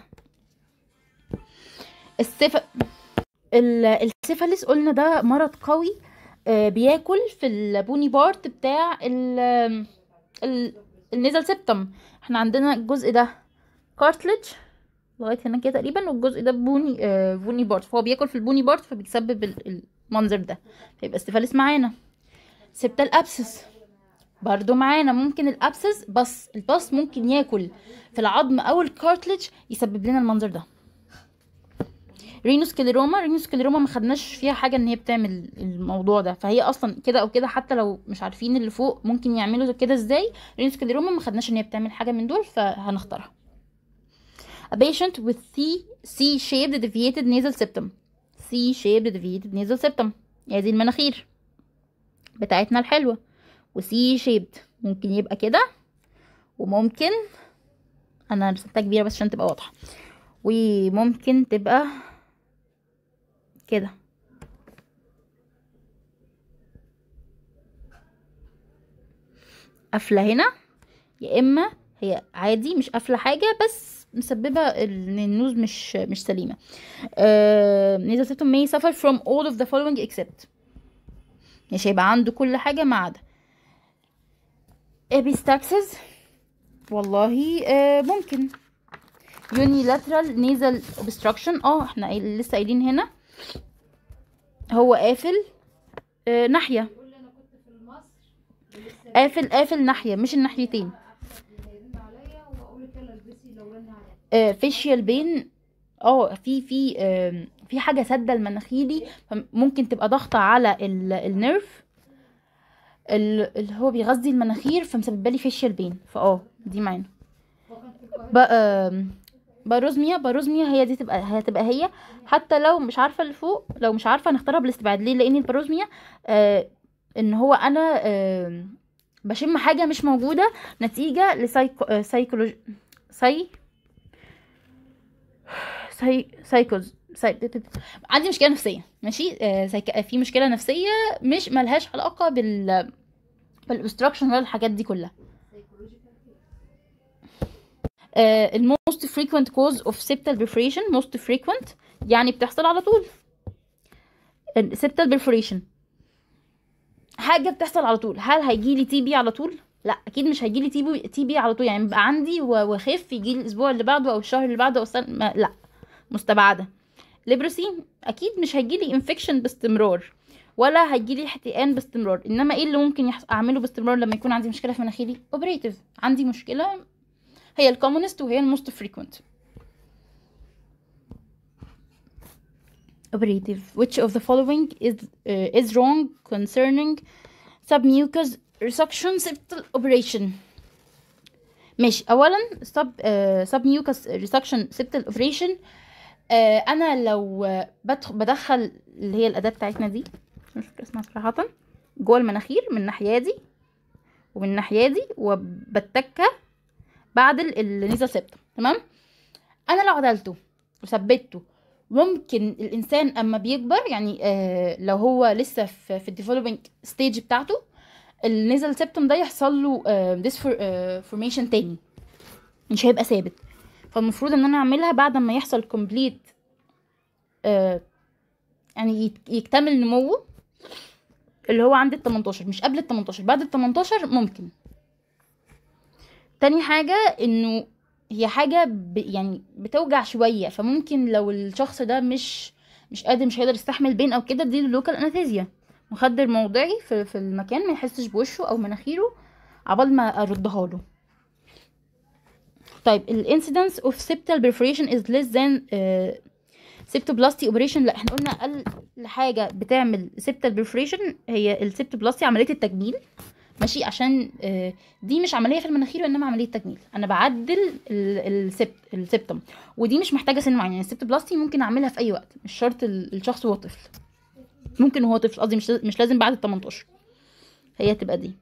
السف ال- السيفاليس قلنا ده مرض قوي آه، بياكل في البوني بارت بتاع ال ال النيزل سيبتم احنا عندنا الجزء ده كارتلج لغايه هنا كده تقريبا والجزء ده بوني آه بوني بارت فهو بياكل في البوني بارت فبيسبب ال- المنظر ده فيبقى استفاليس معانا سبتال ابسس برضو معانا ممكن الابسس بس الباس ممكن ياكل في العظم او الكارتلج يسبب لنا المنظر ده رينوسكليروما رينوسكليروما ما خدناش فيها حاجه ان هي بتعمل الموضوع ده فهي اصلا كده او كده حتى لو مش عارفين اللي فوق ممكن يعملوا كده ازاي رينوسكليروما ما خدناش ان هي بتعمل حاجه من دول فهنختارها A patient with C C-shaped deviated nasal septum C-shaped deviated nasal septum هي دي المناخير بتاعتنا الحلوة و C-shaped ممكن يبقى كده وممكن انا رسمتها كبيرة بس عشان تبقى واضحة وممكن تبقى كده قافلة هنا يا اما هي عادي مش قافلة حاجة بس مسببه ان النوز مش مش سليمه آه nasal septum may suffer from all of the following except مش هيبقى عنده كل حاجه ما عدا epistaxis والله آه ممكن unilateral nasal obstruction اه احنا قايل- لسه قايلين هنا هو قافل آه ناحيه يقول لي انا كنت في مصر ولسه قافل قافل ناحيه مش الناحيتين هيرن عليا واقول لك يلا البسي لو رن عليا فيشيال بين اه في في آم، في حاجه سادة المناخيري ممكن تبقى ضاغطه على ال- النيرف ال- اللي هو بيغذي المناخير فمسببه لي فيشيال بين فاه دي معانا هو كان في القاهره بقى آم، باروزميا باروزميا هي دي تبقى هتبقى هي حتى لو مش عارفه اللي فوق لو مش عارفه هنختارها بالاستبعاد ليه لان الباروزميا آه ان هو انا آه بشم حاجه مش موجوده نتيجه لسايكو آه سايكولوج ساي ساي سايكوز ساي... عندي مشكله نفسيه ماشي آه سايك... في مشكله نفسيه مش ملهاش علاقه بال بالاوبستراكشن ولا الحاجات دي كلها آه، الموست frequent cause of septal perforation most frequent يعني بتحصل على طول ال- septal perforation حاجة بتحصل على طول هل هيجي لي تي بي على طول لا اكيد مش هيجي لي تي بي تي بي على طول يعني بيبقى عندي و- واخف يجي لي الاسبوع اللي بعده او الشهر اللي بعده او السنة ما لا مستبعدة ليبروسي اكيد مش هيجي لي انفكشن باستمرار ولا هيجي لي احتقان باستمرار انما ايه اللي ممكن يحص... اعمله باستمرار لما يكون عندي مشكله في مناخيري اوبريتيف عندي مشكله هي الكومونست وهي الموست فريكوينت operative which of the following is uh, is wrong concerning submucous resuction septal operation ماشي اولا sub uh, submucous resuction septal operation uh, انا لو آه، بدخ- بدخل اللي هي الاداه بتاعتنا دي مش فاكره اسمها صراحه جوه المناخير من الناحيه دي ومن الناحيه دي وبتكه بعد النيزل سيبتم تمام انا لو عدلته وثبته ممكن الانسان اما بيكبر يعني آه لو هو لسه في في الديفلوبينج ستيج بتاعته النيزل سيبتم ده يحصل له ديس فورميشن تاني مش هيبقى ثابت فالمفروض ان انا اعملها بعد ما يحصل كومبليت آه يعني يت- يكتمل نموه اللي هو عند ال 18 مش قبل ال 18 بعد ال 18 ممكن تاني حاجة انه هي حاجة ب يعني بتوجع شوية فممكن لو الشخص ده مش مش قادر مش هيقدر يستحمل بين او كده دي لوكال انستيزيا مخدر موضعي في, في المكان ما يحسش بوشه او مناخيره عبال ما اردها له طيب الانسيدنس اوف septal perforation is less than uh, septoplasty operation لا احنا قلنا اقل حاجه بتعمل septal perforation هي السبتوبلاستي عمليه التجميل ماشي عشان آه، دي مش عمليه في المناخير وانما عمليه تجميل انا بعدل ال- السبت السبتم ودي مش محتاجه سن معين يعني السبتوبلاستي ممكن اعملها في اي وقت مش شرط ال- الشخص وهو طفل ممكن وهو طفل قصدي مش مش لازم بعد ال 18 هي تبقى دي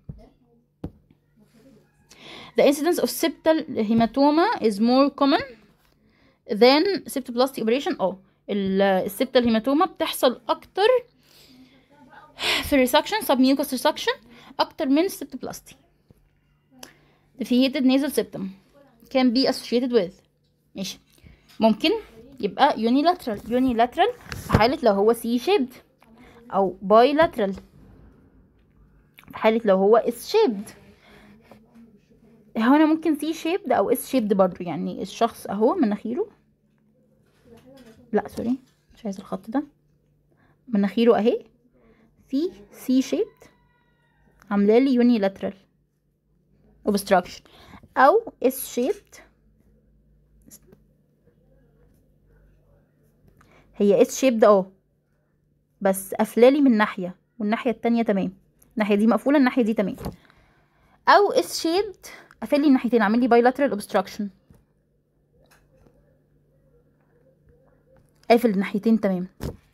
The incidence of septal hematoma is more common than septoplasty operation اه ال- السبتال هيماتوما بتحصل اكتر في الريسكشن submucous resection اكتر من السبتوبلاستي deviated nasal septum can be associated with ماشي ممكن يبقى unilateral unilateral في حالة لو هو C shaped أو bilateral في حالة لو هو S shaped هنا ممكن C shaped أو S shaped برضو يعني الشخص أهو مناخيره لا سوري مش عايز الخط ده مناخيره أهي في C shaped عاملة لي unilateral obstruction أو S shaped هي اس شيب ده اه بس قافلالي من ناحيه والناحيه التانية تمام الناحيه دي مقفوله الناحيه دي تمام او اس شيبد قافل لي الناحيتين عامل لي بايلاترال اوبستراكشن قافل الناحيتين تمام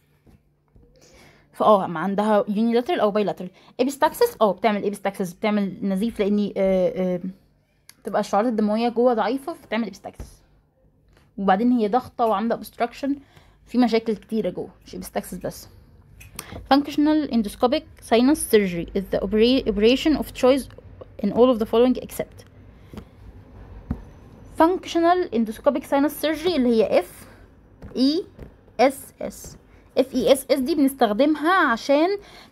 فاه ما عندها يونيلاترال او بايلاترال ابيستاكسس اه بتعمل ابيستاكسس بتعمل نزيف لاني آه آه تبقى الشعرات الدمويه جوه ضعيفه فتعمل ابيستاكسس وبعدين هي ضغطه وعامله obstruction في مشاكل كتيرة جوه مش ابستاكسس بس functional endoscopic sinus surgery is the opera- operation of choice in all of the following except functional endoscopic sinus surgery اللي هي اف اي اس اس اف اي اس اس دي بنستخدمها عشان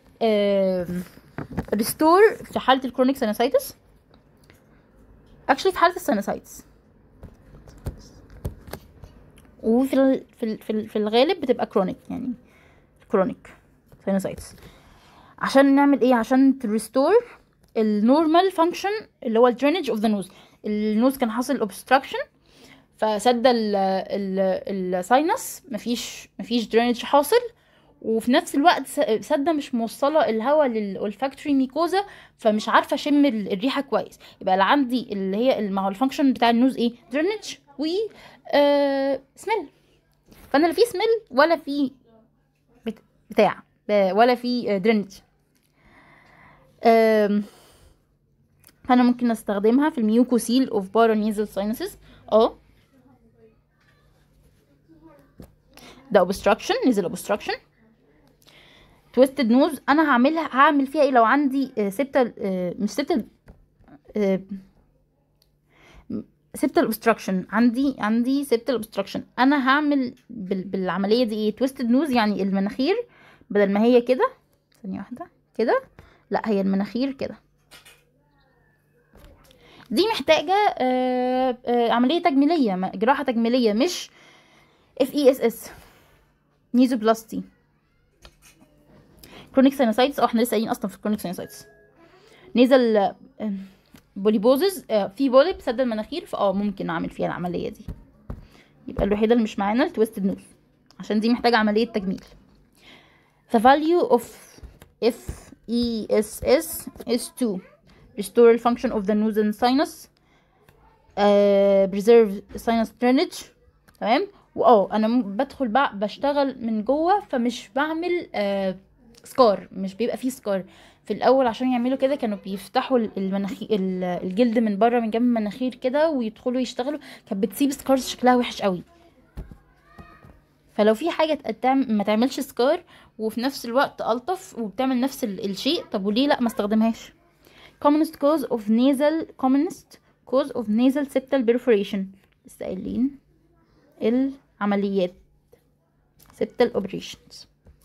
ريستور في حاله الكرونيك سينوسايتس اكشلي في حاله السينوسايتس وفي ال- في ال- في ال- في الغالب بتبقى كرونيك يعني كرونيك سينوسايتس عشان نعمل ايه عشان تريستور النورمال فانكشن اللي هو الدرينج اوف ذا نوز النوز كان حاصل اوبستراكشن فسد ال ال الساينس مفيش مفيش درينج حاصل وفي نفس الوقت س- سده مش موصله الهواء للفاكتوري ميكوزا فمش عارفه اشم ال- الريحه كويس يبقى اللي عندي اللي هي ال- ما هو الفانكشن بتاع النوز ايه درينج و آه سميل فانا لا في سميل ولا في بت- بتاع ب- ولا في درينج فانا ممكن استخدمها في الميوكوسيل اوف بارونيزال ساينسز اه ده obstruction نزل obstruction twisted nose انا هعملها هعمل فيها ايه لو عندي آه، septal آه، مش septal آه، septal obstruction عندي عندي septal obstruction انا هعمل بال بالعمليه دي ايه twisted nose يعني المناخير بدل ما هي كده ثانيه واحده كده لا هي المناخير كده دي محتاجه آه، آه، عمليه تجميليه م- جراحه تجميليه مش اف اي اس اس نيزوبلاستي كرونيك سينوسايتس اه احنا لسه قايلين اصلا في الكرونيك سينوسايتس نيزل بوليبوزز في بوليب سد المناخير فاه ممكن اعمل فيها العمليه دي يبقى الوحيده اللي مش معانا التويستد نوز عشان دي محتاجه عمليه تجميل the value of F E S S is 2 restore the function of the nose and sinus uh, preserve sinus drainage تمام واه انا م- بدخل بقى بشتغل من جوه فمش بعمل آه سكار مش بيبقى فيه سكار في الاول عشان يعملوا كده كانوا بيفتحوا المناخير الجلد من بره من جنب المناخير كده ويدخلوا يشتغلوا كانت بتسيب سكارز شكلها وحش قوي فلو في حاجه تعمل ما تعملش سكار وفي نفس الوقت الطف وبتعمل نفس ال- الشيء طب وليه لا ما استخدمهاش commonest cause of nasal commonest cause of nasal septal perforation لسه قايلين العمليات septal operations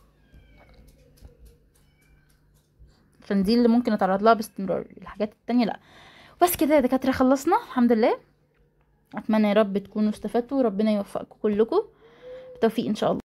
عشان دي اللي ممكن اتعرض لها باستمرار الحاجات التانية لا بس كده يا دكاترة خلصنا الحمد لله اتمنى يا رب تكونوا استفدتوا وربنا يوفقكم كلكم بالتوفيق ان شاء الله